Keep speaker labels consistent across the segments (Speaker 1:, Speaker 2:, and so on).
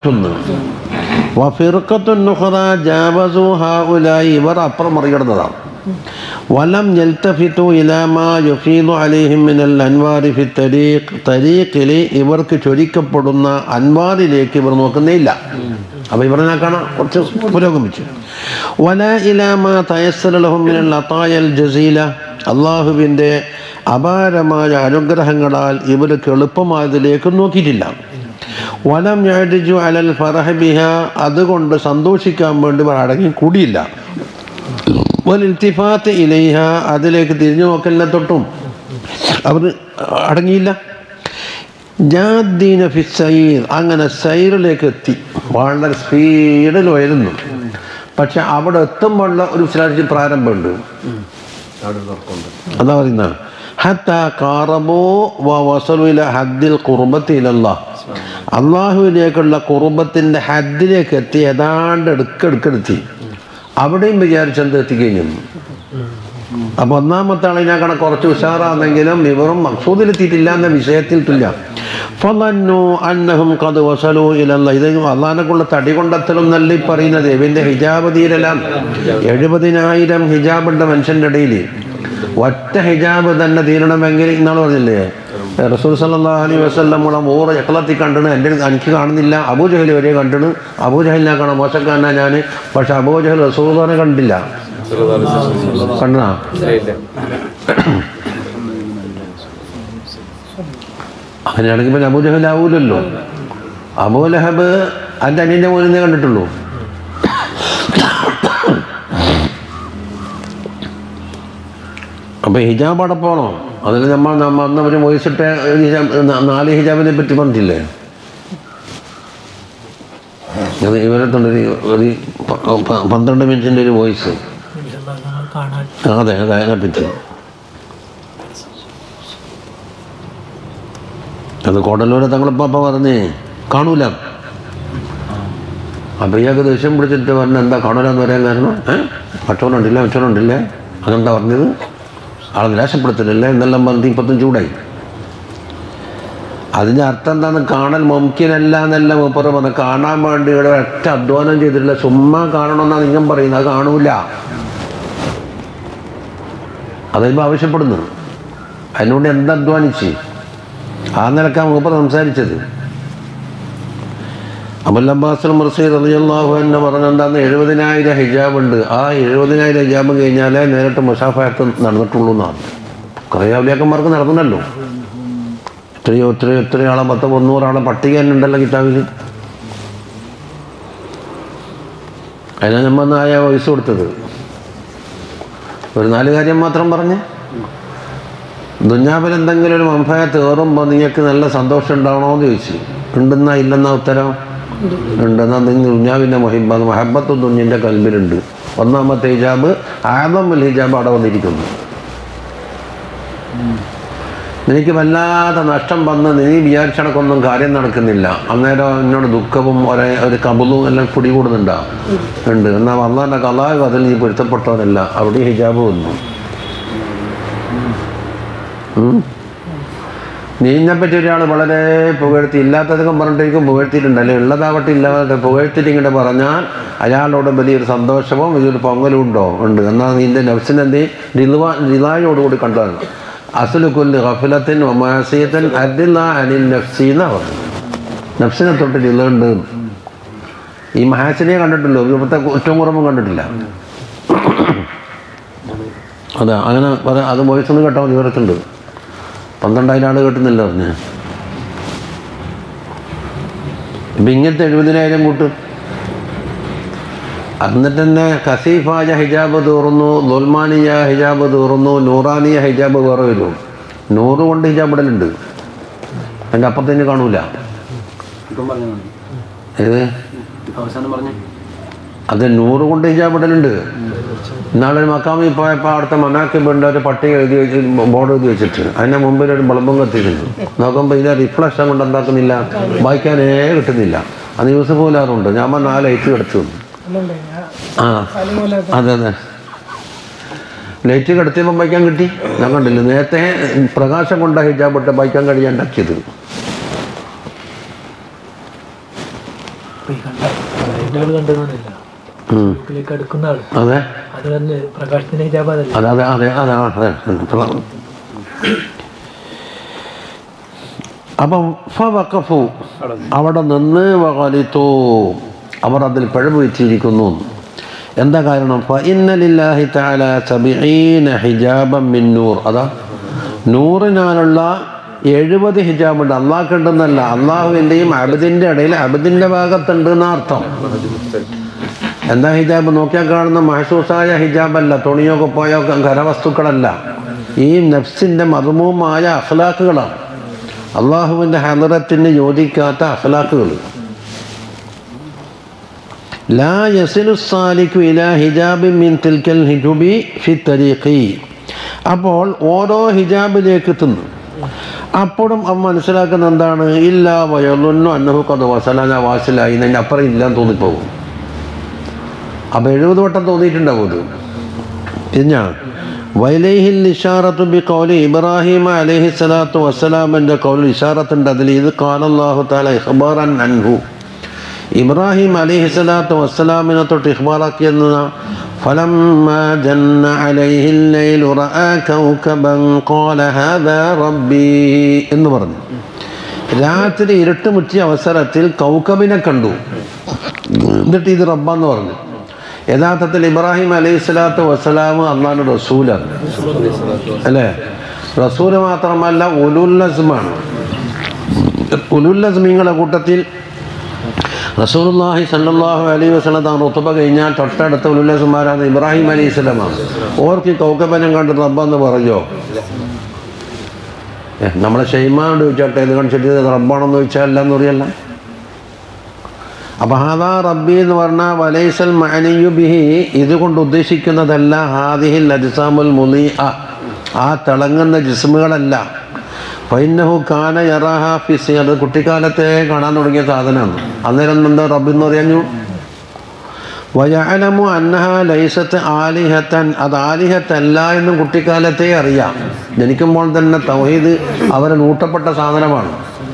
Speaker 1: ഒന്ന് വഫിർക്കത്തുന്നുഹറ ജാവസു ഹാഉലായി ഇവർ അപ്പുറം മറികടന്നതാണ് വലം യൽത്തഫിത്തു ഇലാമാ യുഫീദു അലൈഹിം മിനൽ അൻവാരി ഫി തരീഖ് തരീഖിൽ ഇവർക്ക് ചൊരിക്കപ്പെടുന്ന അൻവാറിലേക്ക് ഇവർ നോക്കുന്നേയില്ല അപ്പോൾ ഇവരെ കാണാൻ കുറച്ച് പുരോഗമിച്ചു വല ഇലാമാ തയസ്സലഹും മിനൽ അത്തായൽ ജസീല അള്ളാഹുവിൻ്റെ അപാരമായ അനുഗ്രഹങ്ങളാൽ ഇവർക്ക് എളുപ്പമായതിലേക്ക് നോക്കിയിട്ടില്ല വലം ഞാടിജു അലൽ ഫറഹബിഹ അതുകൊണ്ട് സന്തോഷിക്കാൻ വേണ്ടി ഇവർ അടങ്ങി കൂടിയില്ല വലിൽത്തിഫാത്ത് ഇലൈഹ അതിലേക്ക് തിരിഞ്ഞു നോക്കലിനെ തൊട്ടും അവർ അടങ്ങിയില്ല ജാദ്ദീന ഫി സൈർ അങ്ങനെ സൈറിലേക്ക് എത്തി വളരെ സ്പീഡിൽ ഉയരുന്നു പക്ഷെ അവിടെ എത്തുമ്പോഴുള്ള ഒരു വിശ്രാശി പ്രാരംഭമുണ്ട് അതാ പറയുന്ന ഹത്ത കാറബോ വ വസലുല ഹദ്ദിൽ കുറുബത്തി ഇലല്ലാ അള്ളാഹുവിലേക്കുള്ള കുറുബത്തിൻ്റെ ഹദ്ദിലേക്ക് എത്തി ഏതാണ്ട് എടുക്കെടുക്കെടുത്തി അവിടെയും വിചാരിച്ചെന്ത് എത്തിക്കഴിഞ്ഞു അപ്പോൾ ഒന്നാമത്തെ ആളിനേക്കാണ് കുറച്ച് ഉഷാറാണെങ്കിലും ഇവരും മക്സൂദിലെത്തിയിട്ടില്ല എന്ന വിഷയത്തിൽ തുല്യ ഫലന്നു അന്നഹും കത് വസലു ഇലല്ല ഇത് അള്ളഹാനെക്കുള്ള തടി കൊണ്ടെത്തലും നല്ല ഈ പറയുന്നത് ഇവൻ്റെ ഹിജാബ് തീരലാം എഴുപതിനായിരം ഹിജാബുണ്ട് മനുഷ്യൻ്റെ ഇടയിൽ ഒറ്റ ഹിജാബ് തന്നെ തീരണമെങ്കിൽ ഇന്നാൾ പറഞ്ഞില്ലേ റസൂൽ സല്ലാ അലൈഹി വസ്ലമുള്ള മൂറ് ചക്കളത്തിൽ കണ്ടിണ് എൻ്റെ അടുത്ത് എനിക്ക് കാണുന്നില്ല അബൂജഹൽ വരെ കണ്ടിണ് അബൂജഹലിനെ കാണാൻ മോശക്കാരനാ ഞാൻ പക്ഷെ അബൂജഹൽ റസൂലിനെ കണ്ടില്ല കണ്ടാ അങ്ങനെയാണെങ്കിൽ പിന്നെ അബൂജഹൽ ആവൂലല്ലോ അബൂലഹബ് എൻ്റെ അനിയൻ്റെ മോനിനെ കണ്ടിട്ടുള്ളൂ അപ്പോൾ ഹിജാബ് അവിടെ പോകണോ അതിൽ നമ്മൾ നമ്മൾ അന്ന് ഒരു വോയിസ് ഇട്ട ഒരു ഹിജാബ് ന- നാല് ഹിജാബിനെ പറ്റി പറഞ്ഞിട്ടില്ലേ അത് ഇവരത്തുണ്ട് ഒരു ഒരു പ- പ- പന്ത്രണ്ട് മിനിറ്റിൻ്റെ ഒരു വോയിസ്
Speaker 2: കാണാൻ
Speaker 1: അതെ അതെ അതിനെ പറ്റി അത് കോടല്ലൂരെ തങ്ങളിപ്പ പറഞ്ഞേ കാണൂല അപ്പം ഇയാൾക്ക് ദേഷ്യം പിടിച്ചിട്ട് പറഞ്ഞ എന്താ കാണൂലെന്ന് പറയാൻ കാരണം ഏഹ് മറ്റവനുണ്ടില്ല മറ്റവനുണ്ടില്ലേ അതെന്താ പറഞ്ഞത് ആളെ നിരാശപ്പെടുത്തുന്നില്ല എന്നെല്ലാം പറഞ്ഞ് ഇപ്പത്തും ചൂടായി അതിൻ്റെ അർത്ഥം എന്താണ് കാണൽ മുമ്കിനല്ല എന്നല്ല മൂപ്പറ് പറഞ്ഞത് കാണാൻ വേണ്ടി ഇവിടെ ഒറ്റ അധ്വാനം ചെയ്തിട്ടില്ല ചുമ്മാ കാണണമെന്നാണ് നിങ്ങൾ പറയുന്നത് അത് കാണൂല അതിപ്പോൾ ആവശ്യപ്പെടുന്നു അതിനുവേണ്ടി എന്ത് അധ്വാനിച്ച് ആ നിലക്കാണ് മൂപ്പർ സംസാരിച്ചത് അബുൽ അബ്ബാസ് മുർസി റളിയല്ലാഹു അൻഹു പറഞ്ഞ എന്താന്ന് എഴുപതിനായിരം ഹിജാബ് ഉണ്ട് ആ എഴുപതിനായിരം ഹിജാബ് കഴിഞ്ഞാലേ നേരിട്ട് മുസാഫായത്ത് നടന്നിട്ടുള്ളൂ എന്നാണ് കുറേ ഔലിയാക്കന്മാർക്ക് നടന്നല്ലോ എത്രയോ എത്രയോ എത്രയോ ആളെ പത്ത് മുന്നൂറാളെ പട്ടിക തന്നെ ഉണ്ടല്ലോ കിതാബിൽ അതിനാണ് നമ്മൾ നായ വയസ്സ് കൊടുത്തത് ഒരു നാല് കാര്യം മാത്രം പറഞ്ഞ് ദുഞ്ഞാബിൽ എന്തെങ്കിലും ഒരു മംഫയത്ത് കയറുമ്പോൾ നിങ്ങൾക്ക് നല്ല സന്തോഷം ഉണ്ടാവണോ എന്ന് ചോദിച്ചു ഉണ്ടെന്നാ ഇല്ലെന്നാ ഉത്തരം ഉണ്ടെന്നാ നിങ്ങൾ ദുഞ്ഞാവിൻ്റെ മൊഹിബ മഹബത്തും ദുഞ്ഞിൻ്റെ കൽബിലുണ്ട് ഒന്നാമത്തെ ഹിജാബ് ആദമുൽ ഹിജാബ് അവിടെ വന്നിരിക്കുന്നു എനിക്ക് വല്ലാതെ നഷ്ടം വന്ന് നീ വിചാരിച്ചണക്കൊന്നും കാര്യം നടക്കുന്നില്ല അന്നേരം എന്നോട് ദുഃഖവും ഒരേ ഒരു കബുലും എല്ലാം പിടികൂടുന്നുണ്ടാ ഉണ്ട് എന്നാൽ വന്നാൻ്റെ കലാവ് അതിൽ നീ പൊരുത്തപ്പെട്ടവനല്ല അവിടെ ഹിജാബ് വന്നു ഉം. നീനെ പറ്റി ഒരാൾ വളരെ പുകഴ്ത്തി ഇല്ലാത്തതൊക്കെ പറഞ്ഞിട്ടേക്കും പുകഴ്ത്തിയിട്ടുണ്ട് അല്ലെ ഉള്ളതാവട്ടെ ഇല്ലാതെ പുകഴ്ത്തിയിട്ട് ഇങ്ങോട്ട് പറഞ്ഞാൽ അയാളോട് വലിയൊരു സന്തോഷവും വലിയൊരു പൊങ്ങലും ഉണ്ടോ ഉണ്ട് എന്നാൽ നിന്റെ നഫ്സിനെന്ത് റിലുവ റിലായോടുകൂടി കണ്ടതാണ് അസുലുക്കുല്ല് ഗഫലത്തിൻ ഒമാസിയത്തൻ അരില്ല അനിൽ നഫ്സി എന്നാ പറഞ്ഞത് നഫ്സിനെ തൊട്ട് റിലുണ്ട് ഈ മഹാസിനെ കണ്ടിട്ടുള്ളൂ ഇവിടുത്തെ കുറ്റവും കുറവും കണ്ടിട്ടില്ല അതെ അങ്ങനെ പറ- അത് വോയിസ് ഒന്ന് കേട്ടാൽ മതി വിവരത്തുണ്ട് പന്ത്രണ്ടായിരം ആൾ കേട്ടുന്നില്ല പറഞ്ഞ് ഇപ്പം ഇങ്ങനത്തെ എഴുപതിനായിരം കൂട്ട് എന്നിട്ട് തന്നെ കസീഫായ ഹിജാബ് തീർന്നു ദുൽമാനിയ ഹിജാബ് തീർന്നു നൂറാനിയ ഹിജാബ് വേറെ വരും നൂറ് കൊണ്ട് ഹിജാബ് ഇടലുണ്ട് അതിൻ്റെ അപ്പത്തന്നെ കാണൂല
Speaker 3: ഇപ്പം പറഞ്ഞു
Speaker 1: ഏത്
Speaker 3: അവസാനം പറഞ്ഞു
Speaker 1: അത് നൂറ് കൊണ്ട് ഹിജാബ് ഇടലുണ്ട് ഇന്നാളെ ഒരു മക്കാമി പോയപ്പോൾ അവിടുത്തെ മനാക്കിബിൻ്റെ ഒരു പട്ടിക എഴുതി വെച്ച് ബോർഡ് എഴുതി വെച്ചിട്ട് അതിൻ്റെ മുമ്പിൽ ഒരു ബൾബും കത്തിയിട്ടുണ്ട് നോക്കുമ്പോൾ ഇതിൻ്റെ റിഫ്ലക്ഷൻ കൊണ്ട് എന്താക്കുന്നില്ല വായിക്കാനേ കിട്ടുന്നില്ല അന്ന് യൂസഫ് പോലാറുണ്ട് ഞാൻ പറഞ്ഞ ആ ലൈറ്റ് കിടച്ചു
Speaker 2: അല്ലുണ്ട് ഞാൻ
Speaker 1: ആ
Speaker 2: സാലിമൂല
Speaker 1: അതെ അതെ ലൈറ്റ് കിടത്തിയപ്പോൾ വായിക്കാൻ കിട്ടി ഞാൻ കണ്ടില്ല നേരത്തെ പ്രകാശം കൊണ്ട് ഹിജാബ് ഇട്ട് വായിക്കാൻ കഴിയാണ്ടാക്കിയത്
Speaker 2: ഇപ്പൊ ഈ കണ്ട അതിന്റെ ആള് കണ്ടതൊന്നുമില്ല
Speaker 1: ഉം.
Speaker 2: ലേക്ക് അടുക്കുന്ന ആള്
Speaker 1: അതെ
Speaker 2: അത് തന്നെ പ്രകാശത്തിന്റെ ഹിജാബ് അതല്ല
Speaker 1: അതെ അതെ അതെ അതെ അതെ അപ്പം ഫവഖഫു അവിടെ നിന്ന് വകലിത്തു അവർ അതിൽ പിഴവ് വെച്ചിരിക്കുന്നു എന്താ കാരണം ഫഇന്നലില്ലാഹി തആല സബീന ഹിജാബൻ മിൻ നൂർ അതാ നൂറിനാലുള്ള എഴുപത് ഹിജാബുണ്ട് അള്ളാഹ് ഉണ്ടെന്നല്ല അള്ളാഹുവിൻ്റെയും അബദിൻ്റെ ഇടയിൽ അബദിൻ്റെ ഭാഗത്തുണ്ട് എന്നർത്ഥം എന്താ ഹിജാബ് നോക്കിയാൽ കാണുന്ന മഹസൂസായ ഹിജാബല്ല തുണിയോ കുപ്പായോ ഖരവസ്തുക്കളല്ല ഈ നഫ്സിൻ്റെ മർമൂമായ അഖ്ലാഖുകളാണ് അള്ളാഹുവിൻ്റെ ഹലറത്തിന് യോജിക്കാത്ത അഖ്ലാഖുകൾ ലാ യസിലു സാലിക്കു ഇല ഹിജാബി മിൻ തിൽക്കൽ ഹിജുബി ഫി തരീഖി അപ്പോൾ ഓരോ ഹിജാബിലേക്ക് എത്തുന്നു അപ്പോഴും അവൻ മനസ്സിലാക്കുന്ന എന്താണ് ഇല്ല വയലുന്നു അന്നഹു കഥ വസലാന വാസിലായി അതിൻ്റെ അപ്പുറം ഇല്ലാന്ന് തോന്നിപ്പോകും അപ്പോൾ എഴുപത് വട്ടം തോന്നിയിട്ടുണ്ടാവും ഇത് പിന്നെ വൈലേഹിൽ ഇഷാറത്തു ബി കൗലി ഇബ്രാഹിം അലൈഹി സ്വലാത്തു വസ്സലാമിൻ്റെ കൗലിൽ ഇഷാറത്തുണ്ട് അതിൽ ഇത് കാലല്ലാഹു താല ഇഖ്ബാറൻ അൻഹു ഇബ്രാഹിം അലൈഹി സ്വലാത്തു വസ്സലാമിനെ തൊട്ട് ഇഖ്ബാറാക്കിയെന്ന فلما جن عليه الليل رأى كوكبا قال هذا ربي എന്ന് പറഞ്ഞു രാത്രി ഇരുട്ട് മുറ്റിയ അവസരത്തിൽ കൗക്കബിനെ കണ്ടു എന്നിട്ട് ഇത് റബ്ബാന്ന് പറഞ്ഞു യഥാർത്ഥത്തിൽ ഇബ്രാഹിം അലൈഹി സ്വലാത്തു വസ്സലാം അള്ളാഹുടെ റസൂലാണ് അല്ലേ റസൂല് മാത്രമല്ല ഉലുല്ലസ്മാണ് ഉലുല്ലസ്മീങ്ങളുടെ കൂട്ടത്തിൽ റസൂലുള്ളാഹി സല്ലല്ലാഹു അലൈഹി വസല്ലം താൻ റുത്തുബ കഴിഞ്ഞാൽ തൊട്ടടുത്ത ഉലുല്ലസ്മാരാണ് ഇബ്രാഹിം അലൈഹി സ്വലാമാണ് ഓർക്ക് ഈ കൗക്കബനം കണ്ട് റബ്ബെന്ന് പറഞ്ഞോ ഏ, നമ്മളെ ഷെയ്മാനോട് ചോദിച്ചോട്ടെ ഇത് കാണിച്ചിട്ട് ഇത് റബ്ബാണെന്ന് ചോദിച്ചാൽ അല്ല എന്ന് പറയല്ല അപ്പം ഹാദാ റബ്ബി എന്ന് പറഞ്ഞാൽ വലൈസൽ മഅനിയു ബിഹി ഇതുകൊണ്ട് ഉദ്ദേശിക്കുന്നതല്ല ഹാദിഹിൽ അജിസാമുൽ മുലി ആ തിളങ്ങുന്ന ജിസ്മുകളല്ല ഫൈനഹു കാന യറാഹ ഫിസി അത് കുട്ടിക്കാലത്തെ കാണാൻ തുടങ്ങിയ സാധനമാണ് അന്നേരം എന്താ റബ്ബ് എന്ന് പറഞ്ഞു വയലമു അന്നഹ ലൈസത്ത് ആലിഹത്തൻ അത് ആലിഹത്തല്ല എന്നും കുട്ടിക്കാലത്തെ അറിയാം ജനിക്കുമ്പോൾ തന്നെ തൗഹീദ് അവരെ നൂട്ടപ്പെട്ട സാധനമാണ്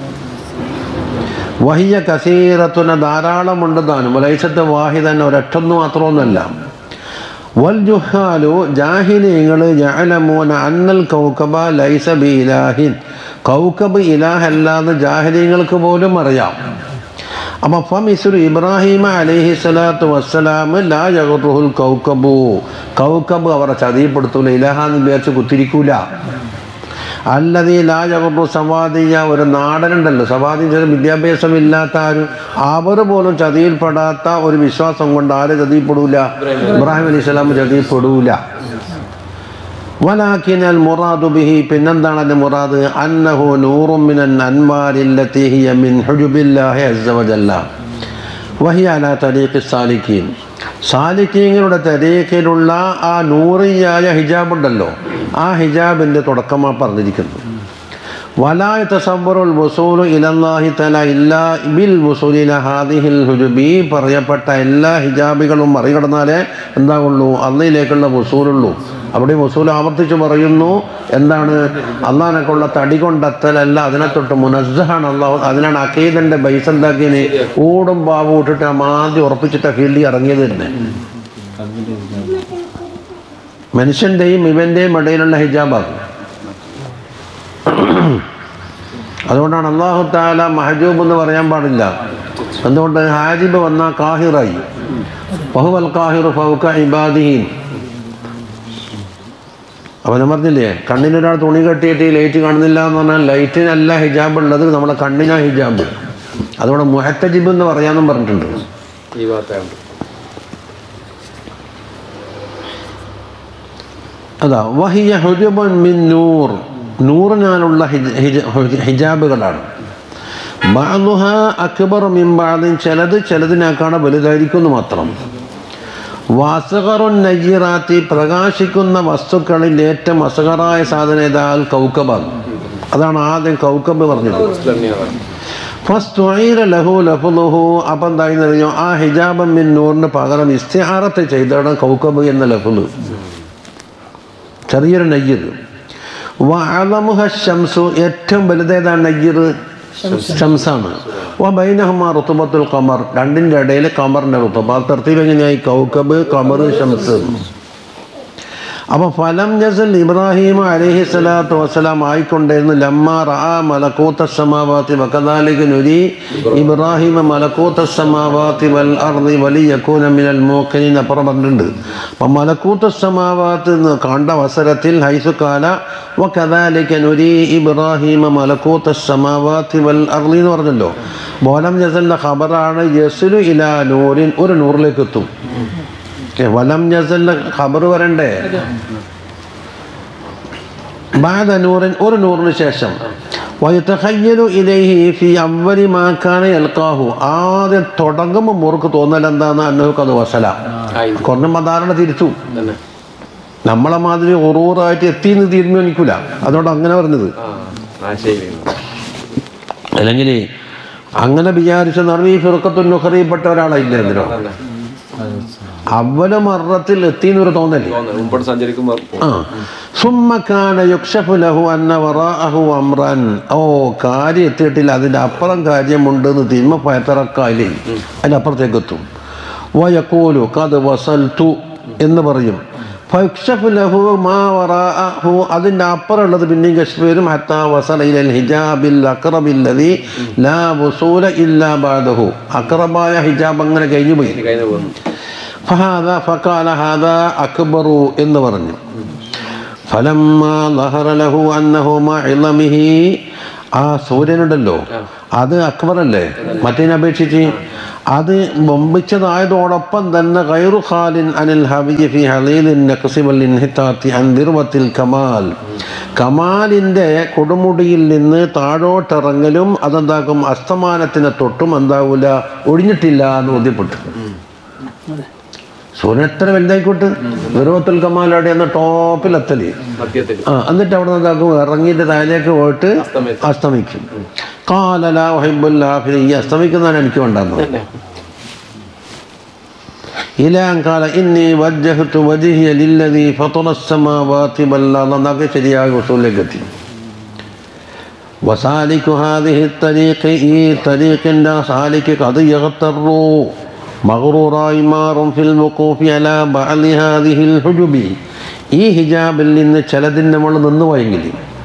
Speaker 1: വഹിയ കസീറത്തുന ധാരാളമുണ്ട് താനും ലൈസത്ത് വാഹിദൻ ഒരൊറ്റൊന്നും മാത്രമൊന്നുമല്ല വൽ ജുഹാലു ജാഹിലികൾ ജഅലമൂന അന്നൽ കൗക്കബ ലൈസ ബി ഇലാഹിൻ കൗക്കബ് ഇലാഹല്ലാന്ന് ജാഹിലിങ്ങൾക്ക് പോലും അറിയാം അപ്പം ഫമിസുർ ഇബ്രാഹിം അലൈഹി സ്വലാത്തു വസ്സലാം ലാ ജഗത്തുഹുൽ കൗക്കബു കൗക്കബ് അവരെ ചതിയപ്പെടുത്തൂല ഇലാഹാന്ന് വിചാരിച്ച് കുത്തിരിക്കൂല അല്ലതീ ലാ ജഗത്തു സവാദിയ ഒരു നാടനുണ്ടല്ലോ സവാദി ചില വിദ്യാഭ്യാസം ഇല്ലാത്ത ആരും അവർ പോലും ചതിയിൽപ്പെടാത്ത ഒരു വിശ്വാസം കൊണ്ട് ആര് ചതിയിൽപ്പെടൂല ഇബ്രാഹിം അലൈഹി സ്വലാം ചതിയിൽപ്പെടൂല വലാക്കിൻ അൽ മുറാദു ബിഹി പിന്നെന്താണ് അതിന്റെ മുറാദ് അന്നഹു നൂറും മിനൻ അൻവാരില്ലത്തി ഹിയ മിൻ ഹുജുബില്ലാഹി അസ്സ വജല്ല വഹിയ അലാ തരീഖി സാലിക്കീൻ സാലിക്കീങ്ങളുടെ തരീഖിലുള്ള ആ നൂറിയായ ഹിജാബ് ഉണ്ടല്ലോ ആ ഹിജാബിൻ്റെ തുടക്കമാണ് പറഞ്ഞിരിക്കുന്നത് വലായ തസവറുൽ വസൂലു ഇലല്ലാഹി തല ഇല്ലാ ബിൽ വസൂലില ഹാദിഹിൽ ഹുജുബി പറയപ്പെട്ട എല്ലാ ഹിജാബികളും മറികടന്നാലേ എന്താകുള്ളൂ അന്നയിലേക്കുള്ള വസൂലുള്ളൂ അവിടെ വസൂൽ ആവർത്തിച്ച് പറയുന്നു എന്താണ് അള്ളാഹിനൊക്കെയുള്ള തടി കൊണ്ടെത്തലല്ല അതിനെ തൊട്ട് മുനസ്സഹാണ് അള്ളാഹു അതിനാണ് അക്കീദൻ്റെ ബൈസ് എന്താക്കിയതിന് ഊടും പാവും ഇട്ടിട്ട് ആദ്യം ഉറപ്പിച്ചിട്ട് ഫീൽഡിൽ ഇറങ്ങിയത് തന്നെ മനുഷ്യൻ്റെയും ഇവൻ്റെയും ഇടയിലുള്ള ഹിജാബാണ് അതുകൊണ്ടാണ് അള്ളാഹു താല മഹജൂബ് എന്ന് പറയാൻ പാടില്ല എന്തുകൊണ്ട് ഹാജിബ് വന്ന കാഹിറായി ബഹുവൽ കാഹിർ ഫൗക ഇബാദിഹീൻ അവനെ പറഞ്ഞില്ലേ കണ്ണിനൊരാൾ തുണി കെട്ടിയിട്ട് ഈ ലൈറ്റ് കാണുന്നില്ല എന്ന് പറഞ്ഞാൽ ലൈറ്റിനല്ല ഹിജാബ് ഉള്ളത് നമ്മുടെ കണ്ണിനാ ഹിജാബ് അതുകൊണ്ട് മുഹത്തജിബ് എന്ന് പറയാനും പറഞ്ഞിട്ടുണ്ട്
Speaker 3: ഈ ഭാഗത്തായുണ്ട്
Speaker 1: അതാ വഹിയ ഹുജബൻ മിൻ നൂർ നൂറിനാലുള്ള ഹിജ- ഹിജ- ഹുജ- ഹിജാബുകളാണ് ബാദുഹ അക്ബർ മിൻ ബാദിൻ ചിലത് ചിലതിനേക്കാണ് വലുതായിരിക്കും എന്ന് മാത്രം വാസകറുൻ നജീറാത്തി പ്രകാശിക്കുന്ന വസ്തുക്കളിൽ ഏറ്റവും അസകറായ സാധനം ഏതാൽ കൗക്കബാണ് അതാണ് ആദ്യം കൗക്കബ് പറഞ്ഞത് ഫസ്തുഈല ലഹു ലഫ്ളുഹു അപ്പം എന്തായെന്ന് അറിഞ്ഞോ ആ ഹിജാബൻ മിൻ നൂറിന് പകരം ഇസ്തിഹാറത്ത് ചെയ്തതാണ് കൗക്കബ് എന്ന ലഫ്ള് ചെറിയൊരു നയ്യർ വഅലമുഹ ശംസു ഏറ്റവും വലുതേതാണ് നയ്യർ ഷംസാണ് ഓ ബൈനഹുമാ റുത്തുബത്തുൽ ഖമർ രണ്ടിൻ്റെ ഇടയിൽ ഖമറിൻ്റെ റുത്തുബ ആ തർത്തീബ് എങ്ങനെയായി കൗക്കബ് ഖമർ ഷംസ് അപ്പോൾ ഫലം ജസൽ ഇബ്രാഹിം അലൈഹി സ്വലാത്തു വസ്സലാം ആയിക്കൊണ്ടിരുന്നു ലമ്മ റാ മലക്കൂത്ത സമാവാത്തി വക്കദാലിക നുരി ഇബ്രാഹിം മലക്കൂത്ത സമാവാത്തി വൽ അർദി വലിയക്കൂന മിനൽ മൂക്കനിൻ അപ്പുറം പറഞ്ഞിട്ടുണ്ട് അപ്പം മലക്കൂത്ത സമാവാത്ത് എന്ന് കണ്ട അവസരത്തിൽ ഹൈസുക്കാല വക്കദാലിക നുരി ഇബ്രാഹിം മലക്കൂത്ത സമാവാത്തി വൽ അർദി എന്ന് പറഞ്ഞല്ലോ ബോലം ജസലിൻ്റെ ഖബറാണ് യസുലു ഇലാ നൂറിൻ ഒരു നൂറിലേക്ക് എത്തും ഏ, വലം ജസലിൻ്റെ ഖബർ വരണ്ടേ ബാദ നൂറിൻ ഒരു നൂറിന് ശേഷം വയത്തഹയ്യലു ഇലൈഹി ഫി അവലി മാക്കാന എൽക്കാഹു ആദ്യം തുടങ്ങുമ്പോൾ മുറുക്ക് തോന്നൽ എന്താന്ന് അന്നഹുക്ക് അത് വസല
Speaker 3: ആയി
Speaker 1: കുറഞ്ഞ മതാരണ തിരിച്ചു
Speaker 3: തന്നെ
Speaker 1: നമ്മളെ മാതിരി ഉറൂറായിട്ട് എത്തിയെന്ന് തീരുമാനിക്കൂല അതുകൊണ്ട് അങ്ങനെ പറഞ്ഞത്
Speaker 3: ആ ആ ശരി
Speaker 1: അല്ലെങ്കിൽ അങ്ങനെ വിചാരിച്ച നടന്ന് ഈ ഫിറുക്കത്തുൽ നുഹറിയിൽപ്പെട്ട ഒരാളായില്ലായിരുന്നല്ലോ
Speaker 3: തന്നെ
Speaker 1: അവല മറത്തിൽ എത്തിയെന്നൊരു തോന്നല്
Speaker 3: തോന്നുന്നു മുമ്പോട്ട് സഞ്ചരിക്കുമ്പോൾ
Speaker 1: ആ സുമ്മക്കാന യുക്ഷഫു ലഹു അന്ന വറാഅഹു അമ്രൻ ഓ കാര്യം എത്തിയിട്ടില്ല അതിൻ്റെ അപ്പുറം കാര്യമുണ്ടെന്ന് തിന്മ പയത്തിറക്കാലേ അതിൻ്റെ അപ്പുറത്തേക്ക് എത്തും വയക്കൂലു കത് വസൽത്തു എന്ന് പറയും ഫയുക്ഷഫു ലഹു മാ വറാഅഹു അതിൻ്റെ അപ്പുറമുള്ളത് പിന്നെയും കശ്ഫ് വരും ഹത്താ വസല ഇലൽ ഹിജാബിൽ അക്റബില്ലതി ലാ വസൂല ഇല്ലാ ബാദഹു അക്റബായ ഹിജാബ് അങ്ങനെ കഴിഞ്ഞു പോയി
Speaker 3: കഴിഞ്ഞു പോകുന്നു
Speaker 1: ഫഹാദ ഫക്കാല ഹാദ അക്ബറു എന്ന് പറഞ്ഞു ഫലമ്മ ലഹറ ലഹു അന്നഹു മഇളമിഹി ആ സൂര്യനുണ്ടല്ലോ അത് അക്ബറല്ലേ മറ്റേനെ അപേക്ഷിച്ച് അത് ബൊമ്പിച്ചതായതോടൊപ്പം തന്നെ ഗൈറു ഖാലിൻ അനിൽ ഹബിജി ഫി ഹലീലിൻ നഖ്സി വൽ ഇൻഹിതാത്തി അൻ ദിർവത്തിൽ കമാൽ കമാലിൻ്റെ കൊടുമുടിയിൽ നിന്ന് താഴോട്ടിറങ്ങലും അതെന്താക്കും അസ്തമാനത്തിനെ തൊട്ടും എന്താവൂല ഒഴിഞ്ഞിട്ടില്ല എന്ന് ബോധ്യപ്പെട്ടു സൂര്യൻ എത്ര വലുതായിക്കോട്ട് നിർവത്തുൽ കമാലയുടെ എന്ന ടോപ്പിലെത്തല്
Speaker 3: മധ്യത്തിൽ
Speaker 1: ആ എന്നിട്ട് അവിടെ നിന്ന് എന്താക്കും ഇറങ്ങിയിട്ട് താഴേക്ക് പോയിട്ട്
Speaker 3: അസ്തമിക്കും.
Speaker 1: അസ്തമിക്കും കാലല വഹിബുല്ലാഫിൽ ഈ അസ്തമിക്കുന്നതാണ് എനിക്ക് വേണ്ടെന്ന്
Speaker 3: തന്നെ
Speaker 1: ഇലാൻ കാല ഇന്നി വജ്ജഹത്തു വജിഹിയ ലില്ലദി ഫطر السماوات والارض എന്നൊക്കെ ശരിയായ ഉസൂലിലേക്ക് എത്തി وسالك هذه الطريق ഈ طريقിൻ്റെ സാലിക്ക് قد يغتر മഗ്റൂറായി മാറും ഫിൽ വഖൂഫി അലാ ബഅദി ഹാദിഹി الحجب ഈ ഹിജാബിൽ നിന്ന് ചിലതിന് നമ്മൾ നിന്ന് പോയെങ്കിൽ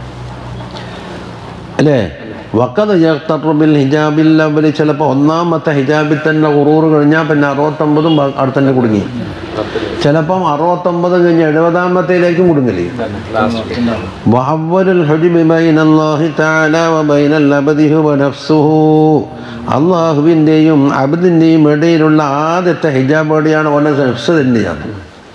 Speaker 1: അല്ലേ വക്കത് ബിൽ ഹിജാബിൽ അവര് ചിലപ്പോൾ ഒന്നാമത്തെ ഹിജാബിൽ തന്നെ ഉറൂറ് കഴിഞ്ഞാൽ പിന്നെ അറുപത്തൊമ്പതും ബ- അവിടെ തന്നെ കുടുങ്ങി
Speaker 3: പത്തിൽ
Speaker 1: ചിലപ്പം അറുപത്തൊമ്പത് കഴിഞ്ഞ് എഴുപതാമത്തേലേക്കും കുടുങ്ങല്
Speaker 3: തന്നെ ലാസ്റ്റ്
Speaker 1: وأول الحجب بين الله تعالى وبين العبد هو نفسه അള്ളാഹുവിൻ്റെയും അബദിൻ്റെയും ഇടയിലുള്ള ആദ്യത്തെ ഹിജാബ് എവിടെയാണ് ഓൻ്റെ നഫ്സ് തന്നെയാണ്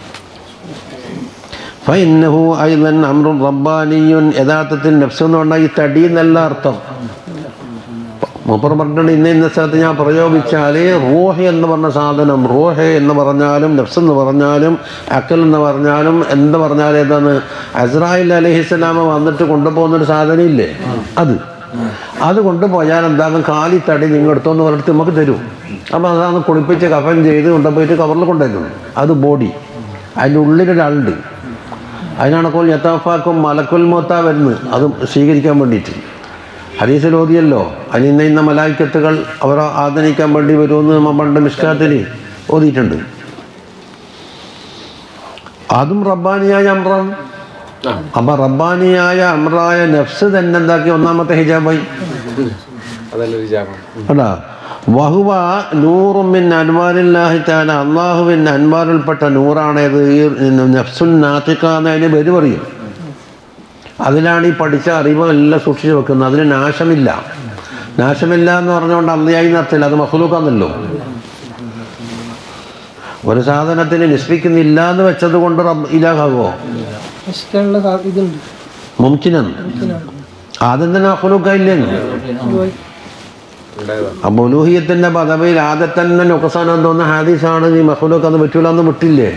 Speaker 1: ഫൈനഹു ഐലൻ അമ്രു റബ്ബാനിയുൻ യഥാർത്ഥത്തിൽ നഫ്സ് എന്ന് പറഞ്ഞാൽ ഈ തടി എന്നല്ല അർത്ഥം മൂപ്പർ പറഞ്ഞിട്ടുണ്ട് ഇന്ന ഇന്ന സ്ഥലത്ത് ഞാൻ പ്രയോഗിച്ചാൽ റൂഹ് എന്ന് പറഞ്ഞ സാധനം റൂഹ് എന്ന് പറഞ്ഞാലും നഫ്സ് എന്ന് പറഞ്ഞാലും അക്കൽ എന്ന് പറഞ്ഞാലും എന്ത് പറഞ്ഞാലും ഏതാണ് അസ്രായിൽ അലഹിസ്ലാമ വന്നിട്ട് കൊണ്ടുപോകുന്നൊരു സാധനം ഇല്ലേ അത് അത് കൊണ്ടുപോയാൽ എന്താകും കാലി തടി നിങ്ങൾ എടുത്തോന്ന് പറഞ്ഞിട്ട് നമുക്ക് തരും അപ്പോൾ അതാണ് കുളിപ്പിച്ച് കഫൻ ചെയ്ത് കൊണ്ടുപോയിട്ട് കവറിൽ കൊണ്ടുവരും അത് ബോഡി അതിൻ്റെ ഉള്ളിലൊരാളുണ്ട് അതിനാണ് കോൾ യഥാഫാക്കും മലക്കുൽ മോത്ത വരുന്നത് അത് സ്വീകരിക്കാൻ വേണ്ടിയിട്ട് ഹരീസിൽ ഓതിയല്ലോ അനിന്ന ഇന്ന മലായിക്കത്തുകൾ അവരെ ആദരിക്കാൻ വേണ്ടി വരുമെന്ന് നമ്മ പണ്ട് മിഷ്കാത്തിൽ ഓതിയിട്ടുണ്ട് അതും റബ്ബാനിയായ അമ്രാണ്
Speaker 3: ആ
Speaker 1: അപ്പം റബ്ബാനിയായ അമ്രായ നഫ്സ് തന്നെ എന്താക്കി ഒന്നാമത്തെ ഹിജാബായി
Speaker 3: അതല്ല ഒരു ജാപം
Speaker 1: അല്ല വഹുവ നൂറുമിൻ അൻവാരില്ലാഹി താല അള്ളാഹുവിൻ്റെ അൻവാറിൽപ്പെട്ട നൂറാണേത് ഈ നഫ്സുൻ നാത്തിക്ക എന്നതിന് പേര് പറയും അതിലാണ് ഈ പഠിച്ച അറിവ് എല്ലാം സൂക്ഷിച്ചു വെക്കുന്നത് അതിന് നാശമില്ല നാശമില്ല എന്ന് പറഞ്ഞുകൊണ്ട് അന്തിയായി നടത്തില്ല അത് മഹ്ലൂക്കാന്നല്ലോ ഒരു സാധനത്തിന് നിസ്പിക്കുന്നില്ല എന്ന് വെച്ചത് കൊണ്ട് റബ്ബ് ഇലാകാവോ
Speaker 4: നശിക്കാനുള്ള സാ- ഇതുണ്ട്
Speaker 1: മുംകിനാണ് ആദ്യം തന്നെ മഹ്ലൂക്കായില്ലേന്ന്
Speaker 3: ഉണ്ടായതാണ്
Speaker 1: അപ്പോൾ ഉലൂഹിയത്തിൻ്റെ പദവിയിൽ ആദ്യം തന്നെ നൊക്കസാനം തോന്നുന്ന ഹാദീസാണ് ഈ മഹ്ലൂക്ക് അത് പറ്റൂല എന്ന് വിട്ടില്ലേ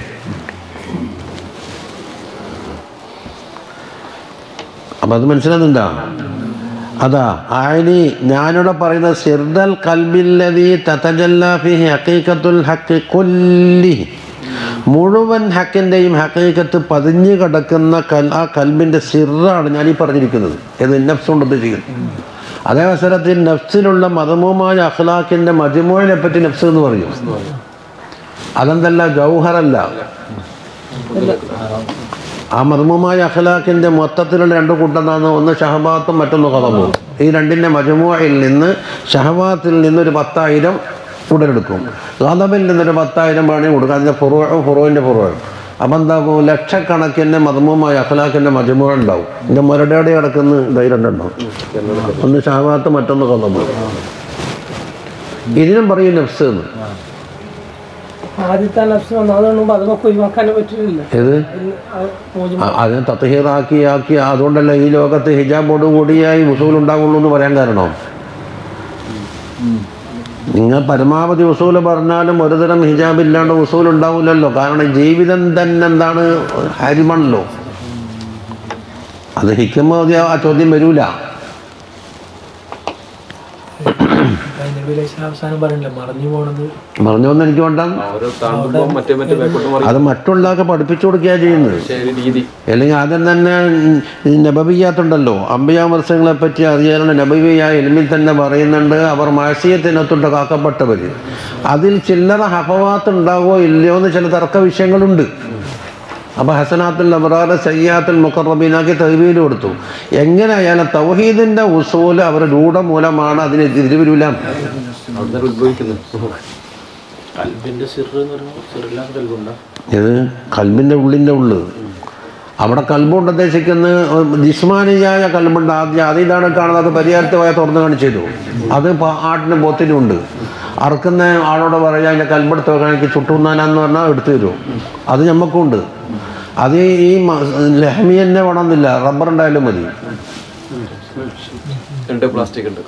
Speaker 1: അപ്പം അത് മനസ്സിലാകുന്നുണ്ടോ അതാ ആയിനി ഞാനിവിടെ പറയുന്നത് സിർദൽ കൽബില്ലതി തതജല്ലാഫി ഹക്കീക്കത്തുൽ ഹക്ക് കൊല്ലി മുഴുവൻ ഹക്കിൻ്റെയും ഹക്കീക്കത്ത് പതിഞ്ഞു കിടക്കുന്ന കൽ ആ കൽബിൻ്റെ സിറാണ് ഞാനീ പറഞ്ഞിരിക്കുന്നത് ഏത് നഫ്സ് കൊണ്ട് ഉദ്ദേശിക്കുന്നത് അതേ അവസരത്തിൽ നഫ്സിലുള്ള മതമുമായ അഖ്ലാഖിൻ്റെ മജുമോനെ പറ്റി നഫ്സ് എന്ന് പറയും അതെന്തല്ല ജൗഹറല്ല ആ മർമ്മമായ അഖലാഖിൻ്റെ മൊത്തത്തിലുള്ള രണ്ട് കൂട്ടത്താണ് ഒന്ന് ഷഹബാത്തും മറ്റൊന്ന് കഥമും ഈ രണ്ടിൻ്റെ മജമുയിൽ നിന്ന് ഷഹബാത്തിൽ നിന്നൊരു പത്തായിരം ഉടലെടുക്കും കഥബിൽ നിന്നൊരു പത്തായിരം വേണി കൊടുക്കും അതിൻ്റെ ഫുറോ ഫുറോൻ്റെ ഫുറോ അപ്പം എന്താകും ലക്ഷക്കണക്കിന് മർമ്മമായ അഖലാഖിൻ്റെ മജമു ഉണ്ടാവും ഇതിൻ്റെ മുരടയുടെ കിടക്കുന്ന ധൈര്യം ഉണ്ടാവും ഒന്ന് ഷഹബാത്ത് മറ്റൊന്ന് കഥമും ഇതിനും പറയും നഫ്സ് എന്ന്
Speaker 4: ആദ്യത്തെ നഫ്സ് വന്നതുകൊണ്ട് മുമ്പ് അത് നമുക്ക് ഒഴിവാക്കാനേ പറ്റില്ല
Speaker 1: ഏത് അ- അതിനെ തത്തഹീറാക്കി ആക്കി അതുകൊണ്ടല്ല ഈ ലോകത്ത് ഹിജാബോട് കൂടിയായി ഉസൂൽ ഉണ്ടാവുള്ളൂ എന്ന് പറയാൻ കാരണം നിങ്ങൾ പരമാവധി ഉസൂൽ പറഞ്ഞാലും ഒരുതരം ഹിജാബ് ഇല്ലാണ്ട് ഉസൂൽ ഉണ്ടാവില്ലല്ലോ കാരണം ജീവിതം തന്നെ എന്താണ് ഹരിമണല്ലോ അത് ഹിക്കുമ്പോ ആ ചോദ്യം വരൂല
Speaker 2: നബിലെ അവസാനം പറയണില്ല മറഞ്ഞു പോണത്
Speaker 1: പറഞ്ഞോന്ന് എനിക്ക് വേണ്ട
Speaker 3: ഓരോ താണ്ടുമ്പോൾ മറ്റേ മറ്റേ ബാക്കോട്ട് മാറി
Speaker 1: അത് മറ്റുള്ളവർക്ക് പഠിപ്പിച്ചു കൊടുക്കുക ചെയ്യുന്നത്
Speaker 3: ശരി രീതി
Speaker 1: അല്ലെങ്കിൽ ആദ്യം തന്നെ നബബിയാത്തുണ്ടല്ലോ അമ്പയാമർസങ്ങളെ പറ്റി അറിയാനുള്ള നബബിയ എൽമിൽ തന്നെ പറയുന്നുണ്ട് അവർ മാസിയത്തിനൊത്തുണ്ട് കാക്കപ്പെട്ടവർ അതിൽ ചില്ലറ ഹഫവാത്ത് ഉണ്ടാകുമോ ഇല്ലയോ എന്ന് ചില തർക്ക വിഷയങ്ങളുണ്ട് അപ്പോൾ ഹസനാത്തുൽ അബ്രാറ് സയ്യാത്തുൽ മുക്കറബീനാക്കി തഹബീൽ കൊടുത്തു എങ്ങനെയായാലും തൗഹീദിൻ്റെ ഉസൂല് അവർ രൂഢമൂലമാണ് അതിന് എതിരുവരില്ല
Speaker 3: അവിടുന്ന് ഉത്ഭവിക്കുന്നു
Speaker 5: കൽബിന്റെ സിറ് എന്ന് പറയുമ്പോൾ സിറില്ലാത്ത കൽബുണ്ടോ
Speaker 1: ഇത് കൽബിൻ്റെ ഉള്ളിൻ്റെ ഉള്ളു അവിടെ കൽബുണ്ട് ഉദ്ദേശിക്കുന്ന ജിസ്മാനിയായ കൽബുണ്ട് ആദ്യം അതിലാണ് കാണുന്നത് അത് പരിഹാരത്തെ പോയാൽ തുറന്ന് കാണിച്ചു അത് പ- ആട്ടിനും പോത്തിനും ഉണ്ട് അറുക്കുന്ന ആളോട് പറയാൻ എൻ്റെ കൽബെടുത്ത് വെക്കാൻ എനിക്ക് ചുട്ടുന്നാനാന്ന് പറഞ്ഞാൽ എടുത്തു തരും അത് ഞമ്മക്കുണ്ട് അത് ഈ മ- ലഹമി തന്നെ വേണമെന്നില്ല റബ്ബർ ഉണ്ടായാലും മതി
Speaker 3: രണ്ട് പ്ലാസ്റ്റിക് ഉണ്ട്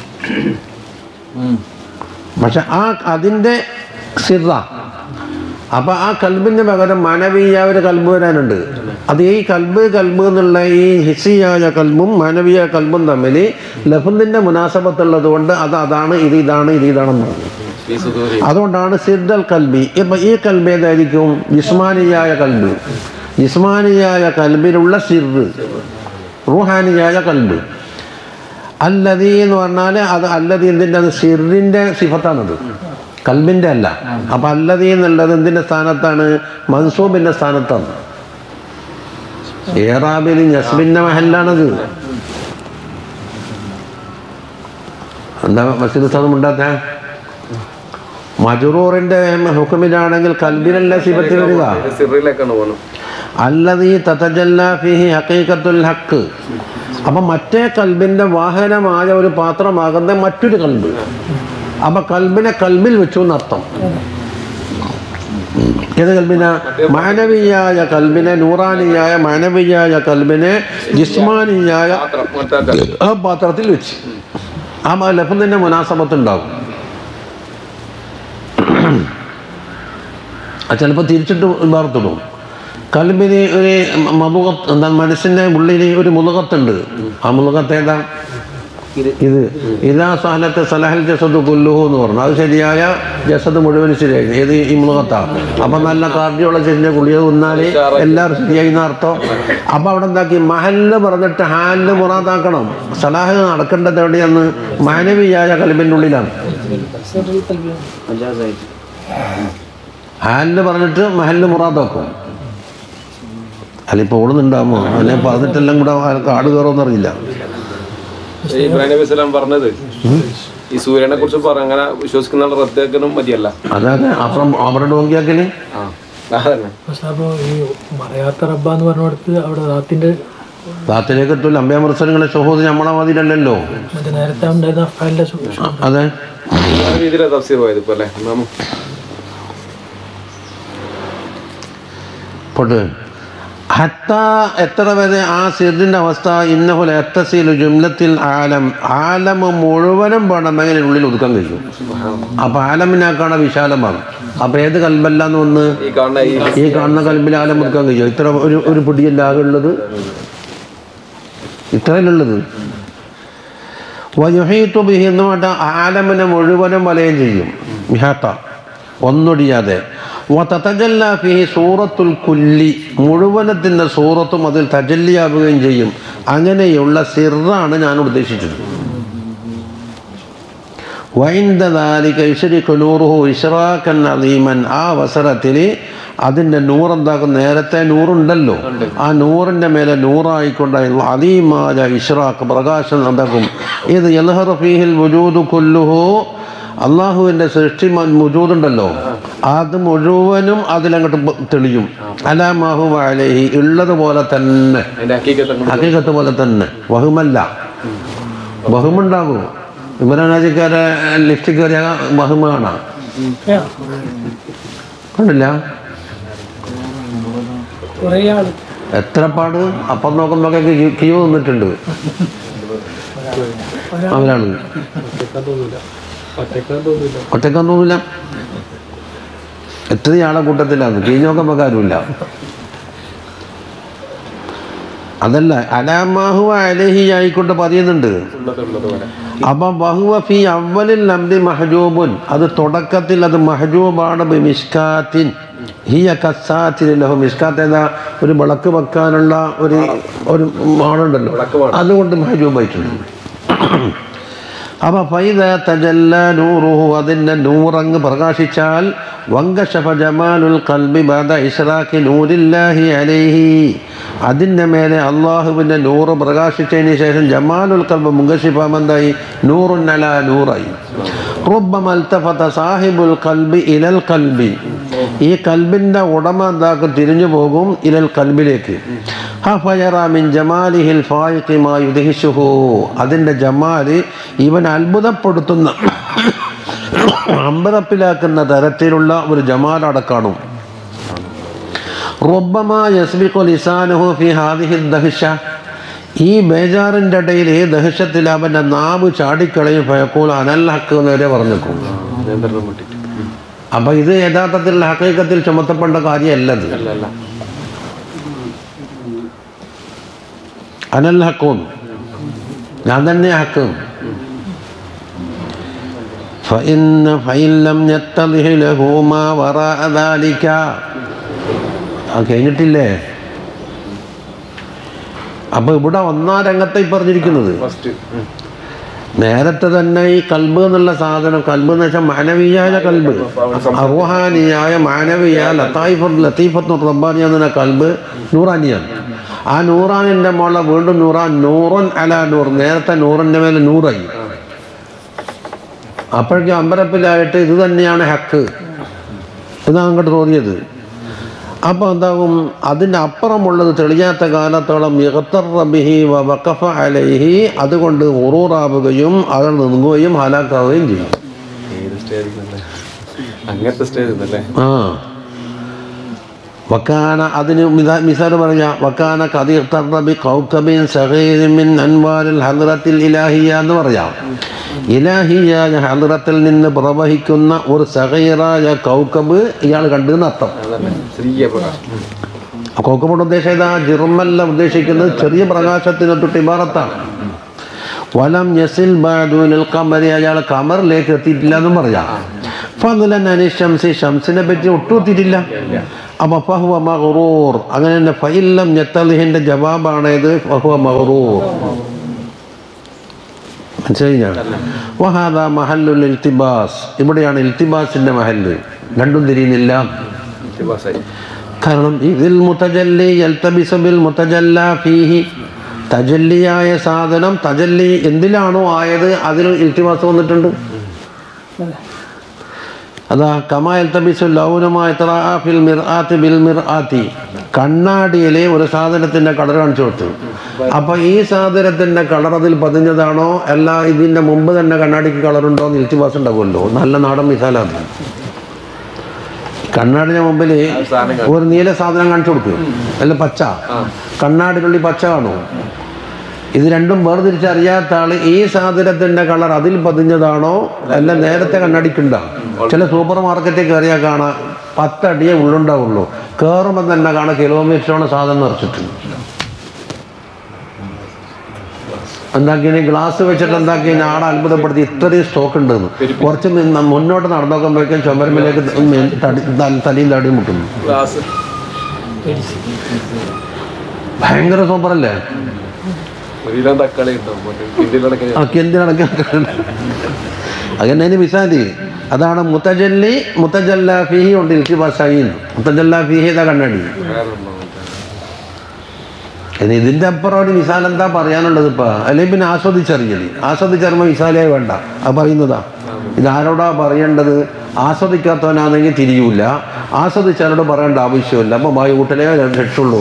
Speaker 1: പക്ഷെ ആ അതിൻ്റെ സിറ അപ്പം ആ കൽബിന് പകരം മാനവീയ ഒരു കൽബ് വരാനുണ്ട് അത് ഈ കൽബ് കൽബ് എന്നുള്ള ഈ ഹിസിയായ കൽബും മാനവീയ കൽബും തമ്മിൽ ലഫുദിൻ്റെ മുനാസബത്തുള്ളത് കൊണ്ട് അത് അതാണ് ഇത് ഇതാണ് ഇത് ഇതാണെന്ന് പറഞ്ഞു
Speaker 3: ഈ സുദൂരി
Speaker 1: അതുകൊണ്ടാണ് സിദ്ധൽ കൽബി ഇപ്പം ഈ കൽബ് ഏതായിരിക്കും ജിസ്മാനിയായ കൽബ് ജിസ്മാനിയായ കൽബിലുള്ള സിറ് റുഹാനിയായ കൽബ് അല്ലതി എന്ന് പറഞ്ഞാൽ അത് അല്ലതി എന്തിൻ്റെ അത് സിറിൻ്റെ സിഫത്താണത് കൽബിൻ്റെ അല്ല അപ്പം അല്ലതി എന്നുള്ളത് എന്തിൻ്റെ സ്ഥാനത്താണ് മൻസൂബിൻ്റെ സ്ഥാനത്താണ് ഏറാബിൽ നസ്ബിൻ്റെ മഹല്ലാണത് എന്താ മസീദ് സാധനം ഉണ്ടാത്ത മജറൂറിന്റെ ഹുക്കുമിലാണെങ്കിൽ കൽബിനല്ല സിബത്ത് വരിക
Speaker 3: സിറിലേക്കാണ് പോകുന്നത്
Speaker 1: അല്ലതീ തതജല്ല ഫിഹി ഹഖീഖത്തുൽ ഹക്ക് അപ്പം മറ്റേ കൽബിന്റെ വാഹനമായ ഒരു പാത്രമാകുന്ന മറ്റൊരു കൽബ് അപ്പൊ കൽബിനെ കൽബിൽ വെച്ചു എന്നർത്ഥം ഏത് കൽബിന മാനവീയായ കൽബിനെ നൂറാനിയായ മാനവീയായ കൽബിനെ ജിസ്മാനിയായ
Speaker 3: പാത്രം മറ്റേ
Speaker 1: ആ പാത്രത്തിൽ വെച്ച് ആ ലഫിൻ്റെ മുനാസബത്തുണ്ടാകും അത് ചിലപ്പോൾ തിരിച്ചിട്ട് വാർത്തിടും കൽബിന് ഒരു മതുകത്ത് എന്താ മനസ്സിൻ്റെ ഉള്ളിൽ ഒരു മുതുകത്തുണ്ട് ആ മുതുകത്ത് ഏതാ ഇത് ഇതാ സഹലത്തെ സലഹൽ ജസദ് കൊല്ലുഹു എന്ന് പറഞ്ഞു അത് ശരിയായ ജസദ് മുഴുവൻ ശരിയായി ഏത് ഈ മുതുകത്താണ് അപ്പം നല്ല കാർഡിയോളജിൻ്റെ ഗുളിക തിന്നാൽ എല്ലാവരും ശരിയായി എന്ന് അർത്ഥം അപ്പം അവിടെ എന്താക്കി മഹല്ല് പറഞ്ഞിട്ട് ഹാലില് മുറാദാക്കണം സലാഹ് നടക്കേണ്ടത് എവിടെയാന്ന് മാനവീയായ കൽബിൻ്റെ ഉള്ളിലാണ്
Speaker 4: സിറിൽ കൽബി
Speaker 5: മജാസായിട്ട്
Speaker 1: ഹാലില് പറഞ്ഞിട്ട് മഹല്ല് മുറാദാക്കും അല്ല ഇപ്പോൾ ഓടുന്നുണ്ടാകുമോ അതിനെ പറഞ്ഞിട്ടെല്ലാം കൂടെ കാട് കയറുമെന്നറിയില്ല
Speaker 3: ഈ ഇബ്രാഹിം നബി സ്വലാം പറഞ്ഞത് ഈ സൂര്യനെ കുറിച്ച് പറ അങ്ങനെ വിശ്വസിക്കുന്ന ആൾ റദ്ദാക്കലും മതിയല്ല
Speaker 1: അതായത് അപ്പുറം അവരുടെ നോക്കിയാക്കല്
Speaker 3: ആ അതന്നെ
Speaker 2: പക്ഷെ അപ്പോൾ ഈ മറയാത്ത റബ്ബ എന്ന് പറഞ്ഞിടത്ത് അവിടെ റാത്തിന്റെ
Speaker 1: താത്തിലേക്ക് എത്തൂല അമ്പയാമൃസനങ്ങളെ സുഹൂദ് നമ്മളെ മതിയിലല്ലോ
Speaker 2: മറ്റേ നേരത്തെ ഉണ്ടായിരുന്ന ഫയലിന്റെ സൂക്ഷ്മം
Speaker 1: അതെ
Speaker 3: ആ രീതിയിലാണ് തഫ്സീർ പോയത് ഇപ്പൊ അല്ലേ ഇമാമു
Speaker 1: പോട്ട് ഹത്ത എത്ര വരെ ആ സിറിൻ്റെ അവസ്ഥ ഇന്നപോലെ എത്തസീൽ ജുംലത്തിൽ ആലം ആലം മുഴുവനും വേണമെങ്കിൽ ഉള്ളിൽ ഒതുക്കാൻ കഴിയും അപ്പം ആലമിനാക്കാണ് വിശാലമാണ് അപ്പം ഏത് കൽബല്ലാന്ന് ഒന്ന്
Speaker 3: ഈ കാണുന്ന ഈ
Speaker 1: ഈ കാണുന്ന കൽബിൽ ആലം ഒതുക്കാൻ കഴിയും ഇത്ര ഒരു ഒരു പിടിയല്ല ആകെ ഉള്ളത് ഇത്രയല്ലുള്ളത് വയുഹീത്തു ബിഹി എന്ന് പറഞ്ഞാൽ ആലമിനെ മുഴുവനും വലയം ചെയ്യും മിഹാത്ത ഒന്നൊടിയാതെ വതതജല്ല ഫിഹി സൂറത്തുൽ കുല്ലി മുഴുവനത്തിൻ്റെ സൂറത്തും അതിൽ തജല്ലിയാവുകയും ചെയ്യും അങ്ങനെയുള്ള സിറാണ് ഞാൻ ഉദ്ദേശിച്ചത് വൈന്ദാലിക ഇഷരിഖ് നൂറുഹു ഇഷ്റാഖൻ അലീമൻ ആ അവസരത്തിൽ അതിൻ്റെ നൂറെന്താക്കും നേരത്തെ നൂറുണ്ടല്ലോ ആ നൂറിൻ്റെ മേലെ നൂറായിക്കൊണ്ട് അലീമായ ഇഷ്റാഖ് പ്രകാശം എന്താക്കും ഇത് യൽഹർ ഫീഹിൽ വുജൂദു കുല്ലുഹു അള്ളാഹുവിൻ്റെ സൃഷ്ടി മുജൂദുണ്ടല്ലോ അത് മുഴുവനും അതിലങ്ങോട്ട് ബ- തെളിയും അലാമാഹു അലഹി ഉള്ളതുപോലെ തന്നെ
Speaker 3: അതിന്റെ ഹക്കീക്കത്ത് അങ്ങോട്ട്
Speaker 1: ഹക്കീകത്ത് പോലെ തന്നെ വഹുമല്ല വഹുമുണ്ടാകും ഇബ്രാനാജിക്കാരെ ലിഫ്റ്റ് കയറിയ വഹുമ കാണാം കണ്ടില്ല
Speaker 4: കുറേ ആള്
Speaker 1: എത്ര പാട് അപ്പം നോക്കുമ്പോഴൊക്കെ ക്യൂ നിന്നിട്ടുണ്ട് അവരാണ് ഒറ്റക്കാൻ തോന്നില്ല എത്രയാളെ കൂട്ടത്തിലാണ് കീഞ്ഞ് നോക്കുമ്പോൾ കാര്യമില്ല അതല്ല അലാമാഹു അലഹി ആയിക്കൊണ്ട് പറയുന്നുണ്ട്
Speaker 3: ഉള്ളത് ഉള്ളത് പോലെ
Speaker 1: അപ്പം വഹുവ ഫി അവലിൽ നംദി മഹജൂബുൻ അത് തുടക്കത്തിൽ അത് മഹജൂബാണ് ബി മിഷ്കാത്തിൻ ഹിയ കസാത്തിൻ ലഹു മിഷ്കാത്ത് ഏതാ ഒരു വിളക്ക് വെക്കാനുള്ള ഒരു ഒരു മാണുണ്ടല്ലോ അതുകൊണ്ട് മഹജൂബായിട്ടുണ്ട് അപ്പൊ ഫൈദ തജല്ല നൂറുഹു അതിൻ്റെ നൂറങ്ങ് പ്രകാശിച്ചാൽ വങ്കശഫ ജമാലുൽ കൽബി ബദ ഇഷ്റാഖി നൂരില്ലാഹി അലൈഹി അതിൻ്റെ മേലെ അള്ളാഹുവിൻ്റെ നൂറ് പ്രകാശിച്ചതിന് ശേഷം ജമാലുൽ കൽബ് മുങ്കശിഫാം എന്തായി നൂറുൻ അല നൂറായി റുബ്ബമ അൽതഫത സാഹിബുൽ കൽബി ഇലൽ കൽബി ഈ കൽബിൻ്റെ ഉടമ എന്താക്കും തിരിഞ്ഞു പോകും ഇലൽ കൽബിലേക്ക് ഹഫയറ മിൻ ജമാലിഹിൽ ഫായിഖി മാ യുദ്ഹിഷുഹു അതിൻ്റെ ജമാല് ഇവൻ അത്ഭുതപ്പെടുത്തുന്ന അമ്പരപ്പിലാക്കുന്ന തരത്തിലുള്ള ഒരു ജമാലവിടെ കാണും റൊബമാ യസ്ബിഖു ലിസാനുഹു ഫി ഹാദിഹി ദഹ്ഷ ഈ ബേജാറിൻ്റെ ഇടയിൽ ഈ ദഹഷത്തിൽ അവൻ്റെ നാവ് ചാടിക്കളയും ഫയക്കൂൾ അനൽ ഹക്ക് എന്ന് വരെ പറഞ്ഞേക്കും
Speaker 3: നിയന്ത്രണം വിട്ടിട്ട്
Speaker 1: അപ്പം ഇത് യഥാർത്ഥത്തിൽ ഹക്കീക്കത്തിൽ ചുമത്തപ്പെട്ട കാര്യമല്ലത്
Speaker 3: അല്ല അല്ല
Speaker 1: അനൽ ഹക്കും ഞാൻ തന്നെ ഹക്കും فإن فإن لم يتضح له ما وراء ذلك അത് കഴിഞ്ഞിട്ടില്ലേ അപ്പൊ ഇവിടെ ഒന്നാം രംഗത്തെ ഈ പറഞ്ഞിരിക്കുന്നത്
Speaker 3: ഫസ്റ്റ്
Speaker 1: നേരത്തെ തന്നെ ഈ കൽബ് എന്നുള്ള സാധനം കൽബ് എന്ന് വെച്ചാൽ മാനവീയായ കൽബ് അറുഹാനിയായ മാനവീയ ലത്തായിഫത്ത് ലത്തീഫത്ത് റബ്ബാനിയ എന്ന കൽബ് നൂറാനിയാണ് ആ നൂറാനിൻ്റെ മോളെ വീണ്ടും നൂറാൻ നൂറൻ അല നൂർ നേരത്തെ നൂറിൻ്റെ മേലെ നൂറായി അപ്പോഴേക്കും അമ്പരപ്പിലായിട്ട് ഇത് തന്നെയാണ് ഹക്ക് ഇതാണ് അങ്ങോട്ട് തോന്നിയത് അപ്പോൾ എന്താകും അതിൻ്റെ അപ്പുറമുള്ളത് തെളിയാത്ത കാലത്തോളം ഇഖത്തർ റബിഹി വ വഖഫ അലൈഹി അതുകൊണ്ട് ഉറൂറാവുകയും അതിൽ നിന്നുകയും ഹലാക്കാവുകയും ചെയ്യും
Speaker 3: ഏത് സ്റ്റേജിൽ നിന്നല്ലേ അങ്ങനത്തെ സ്റ്റേജിൽ നിന്നല്ലേ
Speaker 1: ആ വക്കാന അതിന് മിത- മിസാൽ പറഞ്ഞ വക്കാന കതിർത്തറബി കൗക്കബിൻ സഹീരിമിൻ അൻവാരിൽ ഹദ്റത്തിൽ ഇലാഹിയ എന്ന് പറയാം ഇലാഹിയായ ഹദ്റത്തിൽ നിന്ന് പ്രവഹിക്കുന്ന ഒരു സഹീറായ കൗക്കബ് ഇയാൾ കണ്ടു എന്നർത്ഥം
Speaker 3: അതന്നെ ചെറിയ പ്രകാശം ഉം.
Speaker 1: കോക്കപ്പോട് ഉദ്ദേശം ഇതാ ജിർമല്ല ഉദ്ദേശിക്കുന്നത് ചെറിയ പ്രകാശത്തിന് തൊട്ട് ഇമാറത്താണ് വലം യസിൽ ബാദൂനിൽ കമരി അയാൾ കമറിലേക്ക് എത്തിയിട്ടില്ല എന്നും പറയാം ഫضലൻ അനി ഷംസി ഷംസിനെ പറ്റി ഒട്ടും എത്തിയിട്ടില്ല അപ്പൊ ഫഹുവ മഹറൂർ അങ്ങനെ തന്നെ ഫൈലം ഞത്തലിഹിന്റെ ജവാബാണ് ഇത് ഫഹുവ മഹറൂർ മനസ്സിലായി വഹാദ മഹല്ലുൽ ഇൽത്തിബാസ് ഇവിടെയാണ് ഇൽത്തിബാസിന്റെ മഹല്ല് രണ്ടും തിരിയുന്നില്ല
Speaker 3: ഇത്തിബാസായി.
Speaker 1: കാരണം ഇതിൽ മുത്തജല്ലി യൽത്തബിസു ബിൽ മുത്തജല്ല ഫീഹി തജല്ലിയായ സാധനം തജല്ലി എന്തിലാണോ ആയത് അതിൽ ഇൽത്തിമാസ് വന്നിട്ടുണ്ട് അതാ കമാ എൽത്തബിസു ലൗനമായ ഫിൽ മിർആത്തി ബിൽ മിർആത്തി കണ്ണാടിയിലെ ഒരു സാധനത്തിന്റെ കളർ കാണിച്ചു കൊടുത്തു അപ്പൊ ഈ സാധനത്തിന്റെ കളർ അതിൽ പതിഞ്ഞതാണോ അല്ല ഇതിന്റെ മുമ്പ് തന്നെ കണ്ണാടിക്ക് കളറുണ്ടോ എന്ന് ഇൽത്തിമാസ് ഉണ്ടാകുമല്ലോ നല്ല നാടൻ മിസാലാണ് കണ്ണാടിന്റെ മുമ്പിൽ
Speaker 3: സാധനം
Speaker 1: ഒരു നീല സാധനം കാണിച്ചു കൊടുക്കും അല്ല പച്ച കണ്ണാടിനുള്ളിൽ പച്ച കാണും ഇത് രണ്ടും വേർതിരിച്ചറിയാത്ത ആള് ഈ സാധനത്തിന്റെ കളർ അതിൽ പതിഞ്ഞതാണോ അല്ല നേരത്തെ കണ്ണടിക്കുണ്ടോ ചില സൂപ്പർ മാർക്കറ്റിൽ കയറിയാൽ കാണാം പത്തടിയേ ഉള്ളുണ്ടാവുള്ളൂ കയറുമ്പോൾ തന്നെ കാണാം കിലോമീറ്ററോളം സാധനം നിറച്ചിട്ടുണ്ട് എന്താക്കിയ ഗ്ലാസ് വെച്ചിട്ട് എന്താക്കി ആടെ അത്ഭുതപ്പെടുത്തി ഇത്രയും സ്റ്റോക്ക് ഉണ്ടെന്ന് കുറച്ച് നിന്ന് മുന്നോട്ട് നടന്നോക്കുമ്പോഴേക്കും ചുമരമ്പിലേക്ക് തടി തല- തലയും തടിയും മുട്ടുന്നു
Speaker 3: ഗ്ലാസ്
Speaker 1: ഭയങ്കര സൂപ്പറല്ലേ
Speaker 3: ഒരു കിലോ തക്കാളി കിട്ടും കിണ്ടിലടക്കം
Speaker 1: ആ എന്തിനടക്കം അങ്ങനെ മിസാദി അതാണ് മുത്തജല്ലി മുത്തജല്ല ഫിഹി ഉണ്ട് ഇൽത്തിബാസായിന്ന് മുത്തജല്ല ഫിഹി ഇതാ കണ്ണടി ഇനി ഇതിൻ്റെ അപ്പുറം ഒരു മിസാൽ എന്താ പറയാനുള്ളത് ഇപ്പം അല്ലെങ്കിൽ പിന്നെ ആസ്വദിച്ചറിയൽ ആസ്വദിച്ചറിയുമ്പോൾ മിസാലായി വേണ്ട അത് പറയുന്നതാ ഇത് ആരോടാ പറയേണ്ടത് ആസ്വദിക്കാത്തവനാണെങ്കിൽ തിരിയൂല ആസ്വദിച്ചാലോട് പറയേണ്ട ആവശ്യമില്ല അപ്പം വായു കൂട്ടലേ രക്ഷുള്ളൂ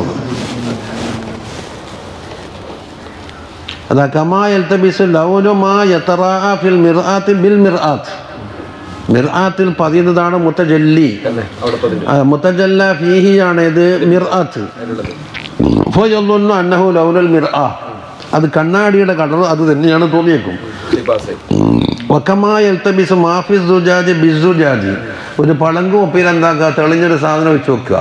Speaker 1: അതാ കമാ എൽത്തബിസ് ലൗനു മാ യത്തറാ ഫിൽ മിർആത്തി ബിൽ മിർആത്ത് മിർആത്തിൽ പതിയുന്നതാണ് മുത്തജല്ലി
Speaker 3: തന്നെ അവിടെ പതിഞ്ഞു
Speaker 1: ആ, മുത്തജല്ല ഫീഹിയാണ് ഇത് മിർആത്ത് ഫയظن അന്നഹു ലൗലൽ മിർആ അത് കണ്ണാടിയുടെ കളർ അത് തന്നെയാണ് തോന്നിയേക്കും
Speaker 3: പാസ്സായി
Speaker 1: വക്കമാ എൽത്തബിസ് മാഫിസ് സുജാജ് ബിസുജാജ് ഒരു പളങ്ക് ഒപ്പിയിൽ എന്താക്കുക തെളിഞ്ഞൊരു സാധനം വെച്ച് വെക്കുക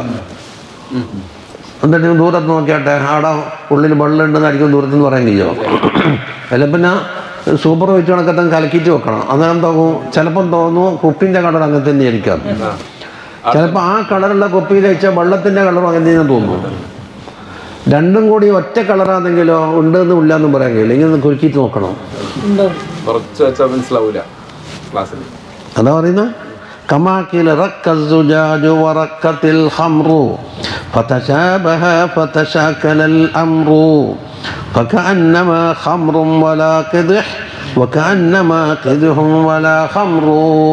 Speaker 1: എന്നിട്ട് ദൂരത്ത് നോക്കിയാട്ടെ ആടെ ഉള്ളിൽ വെള്ളം ഉണ്ടെന്നായിരിക്കും ദൂരത്ത് നിന്ന് പറയാൻ കഴിയോ അല്ല പിന്നെ സൂപ്പർ വെച്ച് കണക്കത്തെ കലക്കിയിട്ട് വെക്കണം അന്നേരം തോന്നും ചിലപ്പം തോന്നുന്നു കുപ്പിൻ്റെ കളർ അങ്ങനെ തന്നെ ആയിരിക്കാം ചിലപ്പോൾ ആ കളറുള്ള കുപ്പിയിൽ വെച്ചാൽ വെള്ളത്തിൻ്റെ കളറും അങ്ങനെ തന്നെ തോന്നുന്നു രണ്ടും കൂടി ഒറ്റ കളറാണെങ്കിലോ ഉണ്ടെന്നും ഇല്ലാന്നും പറയാൻ കഴിയില്ല ഇങ്ങനെ ഒന്ന് കുലുക്കിയിട്ട് നോക്കണം
Speaker 4: ഉണ്ടാവും
Speaker 3: കുറച്ച് വെച്ചാൽ മനസ്സിലാവൂല ക്ലാസ്സിൽ
Speaker 1: അതാ പറയുന്നത് കമാക്കിൽ റക്കസുജാജു വറക്കത്തിൽ ഹംറു فتشابه فتشاكل الأمر فكأنما خمر ولا قدح وكأنما قدح ولا خمر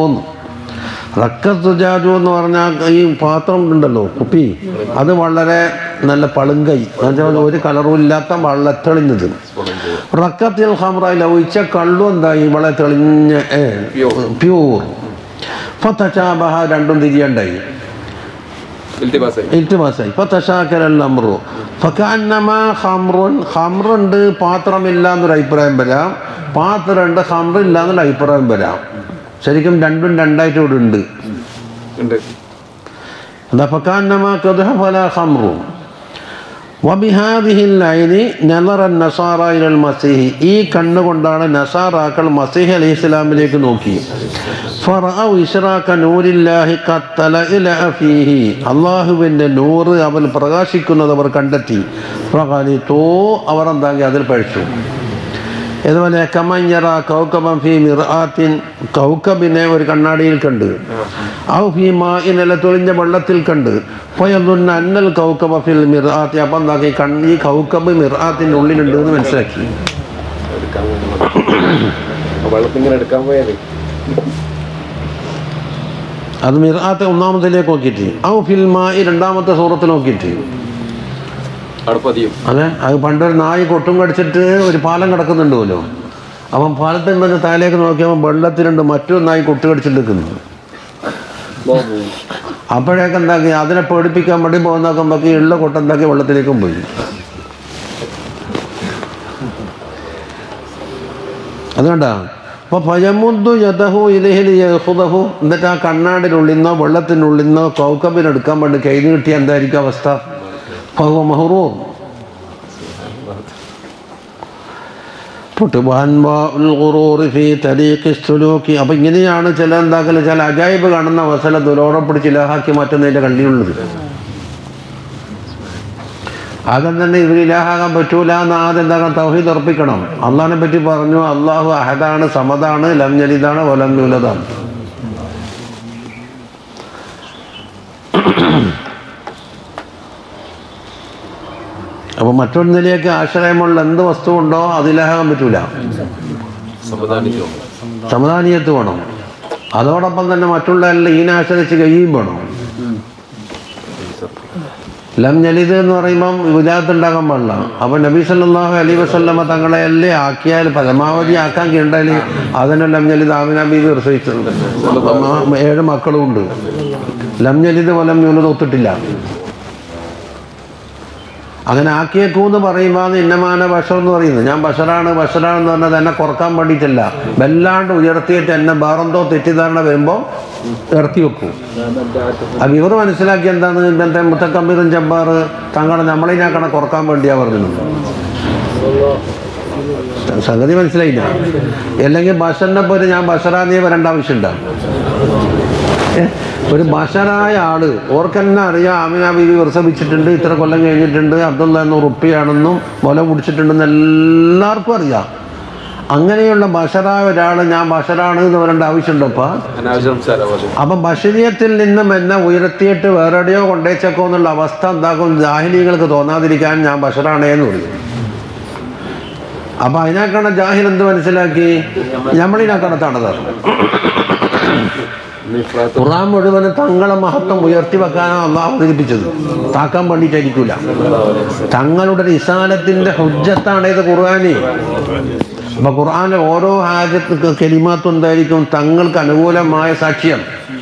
Speaker 1: റക്കസുജാജു എന്ന് പറഞ്ഞാൽ ഈ പാത്രം ഉണ്ടല്ലോ കുപ്പി അത് വളരെ നല്ല പളുങ്കൈ എന്നുവെച്ചാൽ ഒരു കളറും ഇല്ലാത്ത വളരെ തെളിഞ്ഞത് റക്കത്തിൽ ഹംറ ലവിച്ച കള്ളും എന്തായി വളരെ തെളിഞ്ഞ പ്യൂർ ഫത്തശാബഹ രണ്ടും തിരിയണ്ടായി
Speaker 3: ഇൽത്തിബാസായി
Speaker 1: ഇൽത്തിമാസായി ഫത്തശാക്കരൽ അമ്രു ഫക്കാന്നമ ഹംറുൻ ഹംറുണ്ട് പാത്രമില്ല എന്നൊരു അഭിപ്രായം വരാം പാത്രമുണ്ട് ഹംറില്ല എന്നൊരു അഭിപ്രായം വരാം ശരിക്കും രണ്ടും രണ്ടായിട്ട് ഇവിടെ ഉണ്ട്
Speaker 3: ഉണ്ട്
Speaker 1: എന്താ ഫക്കാന്നമ കദ്ഹ ഫല ഹംറു വബിഹാദിഹിൽ ലൈനി നലറ നസാറ ഇലൽ മസീഹി ഈ കണ്ണുകൊണ്ടാണ് നസാറാക്കൾ മസീഹ് അലൈഹി ഇസ്ലാമിലേക്ക് നോക്കി ഫറഔ ഇഷ്റാക നൂരില്ലാഹി ഖത്തല ഇല ഫീഹി അള്ളാഹുവിൻ്റെ നൂറ് അവൻ പ്രകാശിക്കുന്നത് അവർ കണ്ടെത്തി പ്രകാലിത്തോ അവർ എന്താക്കി അതിൽ പഴിച്ചു ഇതുപോലെ കമഞ്ഞറ കൗക്കബം ഫി മിർആത്തിൻ കൗക്കബിനെ ഒരു കണ്ണാടിയിൽ കണ്ട് ഔ ഫി മാഇനല തൊളിഞ്ഞ വെള്ളത്തിൽ കണ്ട് ഫയദുന്ന അന്നൽ കൗക്കബ ഫിൽ മിർആത്തി അപ്പം എന്താക്കി കണ്ണ് ഈ കൗക്കബ് മിർആത്തിൻ്റെ ഉള്ളിലുണ്ട് എന്ന് മനസ്സിലാക്കി
Speaker 3: എടുക്കാൻ വേണ്ടി വെള്ളത്തിൽ ഇങ്ങനെ എടുക്കാൻ പോയാല്
Speaker 1: അത് മിർആത്തെ ഒന്നാമത്തിലേക്ക് നോക്കിയിട്ട് ഔ ഫിൽ മായി രണ്ടാമത്തെ സൂറത്തിൽ നോക്കിയിട്ട്
Speaker 3: അവിടെ പതിയും
Speaker 1: അതെ അത് പണ്ടൊരു നായി കൊട്ടും കടിച്ചിട്ട് ഒരു പാലം കിടക്കുന്നുണ്ട് പോലും അവൻ പാലത്തിൽ നിന്ന് താലേക്ക് നോക്കിയപ്പോൾ വെള്ളത്തിലുണ്ട് മറ്റൊരു നായി കൊട്ട് കടിച്ചിട്ട് നിൽക്കുന്നു അപ്പോഴേക്ക് എന്താക്കി അതിനെ പേടിപ്പിക്കാൻ വേണ്ടി പോകുന്ന നോക്കുമ്പോൾ ഉള്ള കൊട്ടെന്താക്കി വെള്ളത്തിലേക്കും പോയി അതുകൊണ്ടാ അപ്പോൾ ഭയമുദ്ദു യഥഹു ഇലഹിൽ യഹുദഹു എന്നിട്ട് ആ കണ്ണാടിനുള്ളിൽ നിന്നോ വെള്ളത്തിനുള്ളിൽ നിന്നോ കൗക്കബിനെടുക്കാൻ വേണ്ടി കൈ കിട്ടിയ എന്തായിരിക്കും അവസ്ഥ ഫഹു മഹറൂ അപ്പം ഇങ്ങനെയാണ് ചില എന്താക്കല് ചില അജായിബ് കാണുന്ന അവസരം ദുരോടെ പിടിച്ച് ഇലാഹാക്കി മാറ്റുന്നതിൻ്റെ കള്ളിയുള്ളത് ആദ്യം തന്നെ ഇവർ ഇലാഹാകാൻ പറ്റൂല എന്ന് ആദ്യം എന്താക്കാൻ തൗഹീദ് ഉറപ്പിക്കണം അള്ളാഹിനെ പറ്റി പറഞ്ഞു അള്ളാഹു അഹദാണ് സമതാണ് ലം ജലിതാണ് വലം നുലതാണ് അപ്പോൾ മറ്റൊന്നിലേക്ക് ആശ്രയമുള്ള എന്ത് വസ്തു ഉണ്ടോ അതിലാകാൻ പറ്റൂല
Speaker 3: സമാധാനിച്ചു
Speaker 1: സമാധാനീയത്ത് വേണം അതോടൊപ്പം തന്നെ മറ്റുള്ള എല്ലാം ഈനാശ്രയിച്ച് കഴിയും വേണം ലം ജലിത് എന്ന് പറയുമ്പം വിലാത്ത് ഉണ്ടാകാൻ പാടില്ല അപ്പം നബി സല്ലല്ലാഹു അലൈഹി വസല്ലമ തങ്ങളെ അല്ലേ ആക്കിയാൽ പരമാവധി ആക്കാൻ കണ്ടാൽ അതിനെ ലം ജലിത് ആമിന ബീവി പ്രസവിച്ചിട്ടുണ്ട് അപ്പം ഏഴ് മക്കളും ഉണ്ട് ലം ജലിത് വലം യൂനത് ഒത്തിട്ടില്ല അങ്ങനെ ആക്കിയേക്കൂന്ന് പറയുമ്പോൾ ഇന്നമാന ബഷർ എന്ന് പറയുന്നത് ഞാൻ ബഷറാണ് ബഷറാണെന്ന് പറഞ്ഞത് എന്നെ കുറക്കാൻ വേണ്ടിയിട്ടല്ല വല്ലാണ്ട് ഉയർത്തിയിട്ട് എന്നെ വേറെന്തോ തെറ്റിദ്ധാരണ വരുമ്പോൾ ഇറക്കി വെക്കും അപ്പം ഇവർ മനസ്സിലാക്കി എന്താണ് ഇന്നത്തെ മുത്തക്കമ്പീറും ജബ്ബാർ തങ്ങളെ നമ്മളിനാക്കണ കുറക്കാൻ വേണ്ടിയാ പറഞ്ഞത് സംഗതി മനസ്സിലായില്ല അല്ലെങ്കിൽ ബഷറിനെ പോലെ ഞാൻ ബഷറാന്നേ വരേണ്ട ആവശ്യമുണ്ടോ ഏ? ഒരു ബഷറായ ആള് ഓർക്കെന്നെ അറിയാം ആമിന ബീവി പ്രസവിച്ചിട്ടുണ്ട് ഇത്ര കൊല്ലം കഴിഞ്ഞിട്ടുണ്ട് അബ്ദുള്ള എന്ന ഉറുപ്പിയാണെന്നും മുല കുടിച്ചിട്ടുണ്ടെന്ന് എല്ലാവർക്കും അറിയാം അങ്ങനെയുള്ള ബഷറായ ഒരാൾ ഞാൻ ബഷറാണ് എന്ന് പറയേണ്ട ആവശ്യമുണ്ടപ്പോൾ
Speaker 3: അനാവശ്യ സംസാരം പക്ഷേ
Speaker 1: അപ്പം ബഷരീയത്തിൽ നിന്നും എന്നെ ഉയർത്തിയിട്ട് വേറെ എവിടെയോ കൊണ്ടേച്ചേക്കോ എന്നുള്ള അവസ്ഥ എന്താക്കും ജാഹിലികൾക്ക് തോന്നാതിരിക്കാൻ ഞാൻ ബഷറാണേ എന്ന് പറയും അപ്പം അതിനേക്കാണ് ജാഹിൽ എന്ത് മനസ്സിലാക്കി നമ്മളിനേക്കാണ് തണത് ഖുറാൻ മുഴുവനും തങ്ങളെ മഹത്വം ഉയർത്തി വെക്കാനാണ് അള്ളാഹ് അവതരിപ്പിച്ചത് താക്കാൻ വേണ്ടിയിട്ടായിരിക്കൂല തങ്ങളുടെ നിസാനത്തിന്റെ ഹുജ്ജത്താണ് ഇത് ഖുർആാനി അപ്പൊ ഖുർആാനിലെ ഓരോ ഹാജത്ത് കെലിമാത്തും എന്തായിരിക്കും തങ്ങൾക്ക് അനുകൂലമായ സാക്ഷ്യം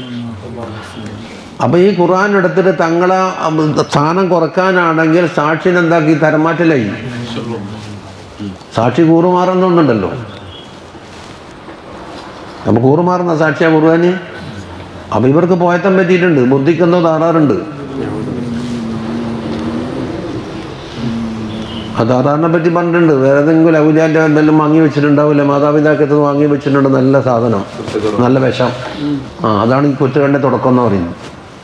Speaker 1: അപ്പൊ ഈ ഖുർആൻ എടുത്തിട്ട് തങ്ങളെ ഉം, സ്ഥാനം കുറക്കാനാണെങ്കിൽ സാക്ഷിനെ എന്താക്കി തരമാറ്റിലായി സാക്ഷി കൂറുമാറുന്നുണ്ടല്ലോ അപ്പൊ കൂറുമാറുന്ന സാക്ഷിയാ ഖുർആന് അപ്പൊ ഇവർക്ക് പോയത്തം പറ്റിയിട്ടുണ്ട് ബുദ്ധിക്കെന്തോ താറാറുണ്ട് ആ താറാറിനെ പറ്റി പറഞ്ഞിട്ടുണ്ട് വേറെ ഏതെങ്കിലും ഔലിയാൻ്റെ എന്തെങ്കിലും വാങ്ങി വെച്ചിട്ടുണ്ടാവില്ല മാതാപിതാക്കത്ത് വാങ്ങി വെച്ചിട്ടുണ്ട് നല്ല സാധനം നല്ല വിഷം ആ അതാണ് ഈ കുറ്റുകണ്ടെ തുടക്കം എന്ന് പറയുന്നത്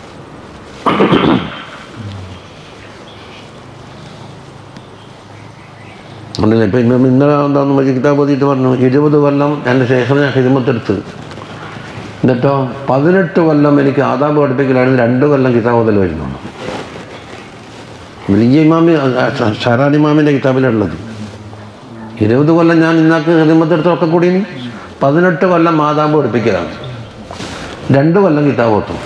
Speaker 1: ഉണ്ടല്ലേ ഇപ്പം ഇന്ന് ഇന്നലെ എന്താന്ന് മറ്റേ കിതാബ് ഓതിയിട്ട് പറഞ്ഞു ഇരുപത് കൊല്ലം എൻ്റെ ശേഷം ഞാൻ ഹിദമത്തെടുത്ത് എന്നിട്ടോ പതിനെട്ട് കൊല്ലം എനിക്ക് ആദാബ് പഠിപ്പിക്കലായിരുന്നു രണ്ട് കൊല്ലം കിതാബ് ഓതൽ വരുന്നു വലിയ ഇമാമി ഷറാൻ ഇമാമിൻ്റെ കിതാബിലുള്ളത് ഇരുപത് കൊല്ലം ഞാൻ ഇന്നാക്ക് ഹിദമത്തെടുത്തൊക്കെ കൂടി പതിനെട്ട് കൊല്ലം ആദാബ് പഠിപ്പിക്കലാണ് രണ്ട് കൊല്ലം കിതാബ് ഓത്തും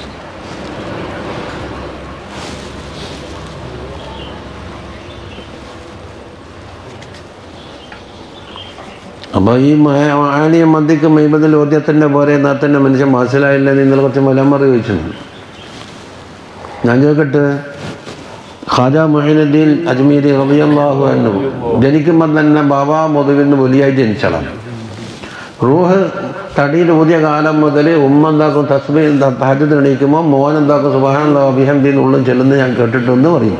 Speaker 1: അപ്പോൾ ഈ ആണിയ മന്ദിക്ക് മൈബദിൽ ഓദ്യത്തിൻ്റെ പോലെ എന്നാൽ തന്നെ മനുഷ്യൻ മനസ്സിലായില്ല എന്ന് ഇന്നലെ കുറച്ച് മലമറി ചോദിച്ചിട്ടുണ്ട് ഞാൻ ചോദിക്കട്ടെ ഖാജ മൊഹിനുദ്ദീൻ അജ്മീരി റബിയല്ലാഹു എന്നു ജനിക്കുമ്പോൾ തന്നെ ബാബാ മൊതുവിന്ന് വലിയായി ജനിച്ചതാണ് റൂഹ് തടിയിൽ ഊതിയ കാലം മുതൽ ഉമ്മ എന്താക്കും തസ്ബീ താജത്ത് എണീക്കുമ്പോൾ മോൻ എന്താക്കും സുബാനുള്ള അഭിഹംദിന്ന് ഉള്ളും ചെല്ലുന്ന ഞാൻ കേട്ടിട്ടുണ്ടെന്ന് പറയും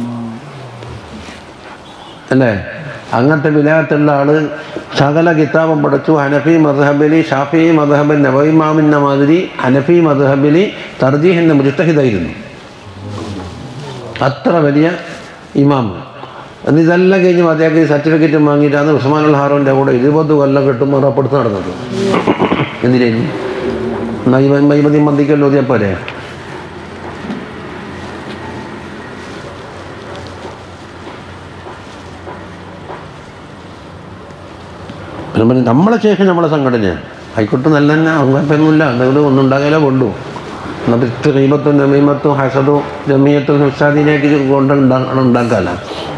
Speaker 1: അല്ലേ അങ്ങനത്തെ വിലായത്തുള്ള ആള് സകല കിതാബും പഠിച്ചു ഹനഫി മദ്ഹബിലി ഷാഫി മദ്ഹബിൻ നബൈമാമിൻ്റെ മാതിരി ഹനഫി മദ്ഹബിലി തർജീഹിൻ്റെ മുജിത്തഹിദായിരുന്നു അത്ര വലിയ ഇമാം എന്ന് ഇതെല്ലാം കഴിഞ്ഞ് അദ്ദേഹം സർട്ടിഫിക്കറ്റ് വാങ്ങിയിട്ടാണ് ഉസ്മാനുൽ ഹാറോൻ്റെ കൂടെ ഇരുപത് കൊല്ലം കെട്ടുമ്പോൾ ഉറപ്പെടുത്ത് നടന്നത് എന്തിനു മൈമതി മന്ദിക്കല്ലോ ഓതിയപ്പോലെ പിന്നെ പറഞ്ഞു, നമ്മളെ ശേഷം നമ്മളെ സംഘടനയാണ് ആയിക്കോട്ടെ നല്ല തന്നെ കുഴപ്പമൊന്നുമില്ല എന്തെങ്കിലും ഒന്നും ഉണ്ടാകാലോ കൊണ്ടു എന്നാൽ ഇത്ര റീമത്തും നമീമത്തും ഹസദും ജമീയത്തും ഹുസാദിനെയൊക്കെ കൊണ്ട് ഉണ്ടാക്കാല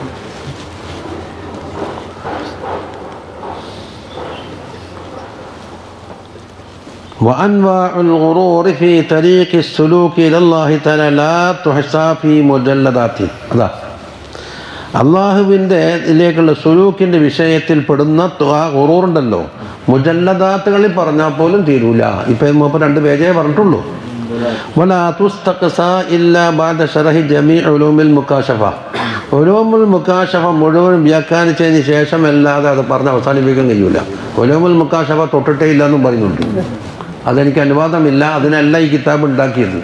Speaker 1: وأنواع الغرور في طريق السلوك إلى الله تعالى لا تحصى في مجلداته അതാ അള്ളാഹുവിൻ്റെ ഇതിലേക്കുള്ള സുലൂക്കിൻ്റെ വിഷയത്തിൽ പെടുന്ന ത- ആ ഉറൂറുണ്ടല്ലോ മുജല്ലദാത്തുകളിൽ പറഞ്ഞാൽ പോലും തീരൂല ഇപ്പം മൂപ്പം രണ്ട് പേജേ പറഞ്ഞിട്ടുള്ളൂ ولا تستقصى إلا بعد شرح جميع علوم المكاشفة ഒലോമുൽ മുക്കാശഫ മുഴുവൻ വ്യാഖ്യാനിച്ചതിന് ശേഷം അല്ലാതെ അത് പറഞ്ഞ് അവസാനിപ്പിക്കാൻ കഴിയൂല ഒലോമുൽ മുക്കാശഫ തൊട്ടിട്ടേ ഇല്ല എന്നും പറയുന്നുണ്ട് അതെനിക്ക് അനുവാദമില്ല അതിനല്ല ഈ കിതാബ് ഉണ്ടാക്കിയത്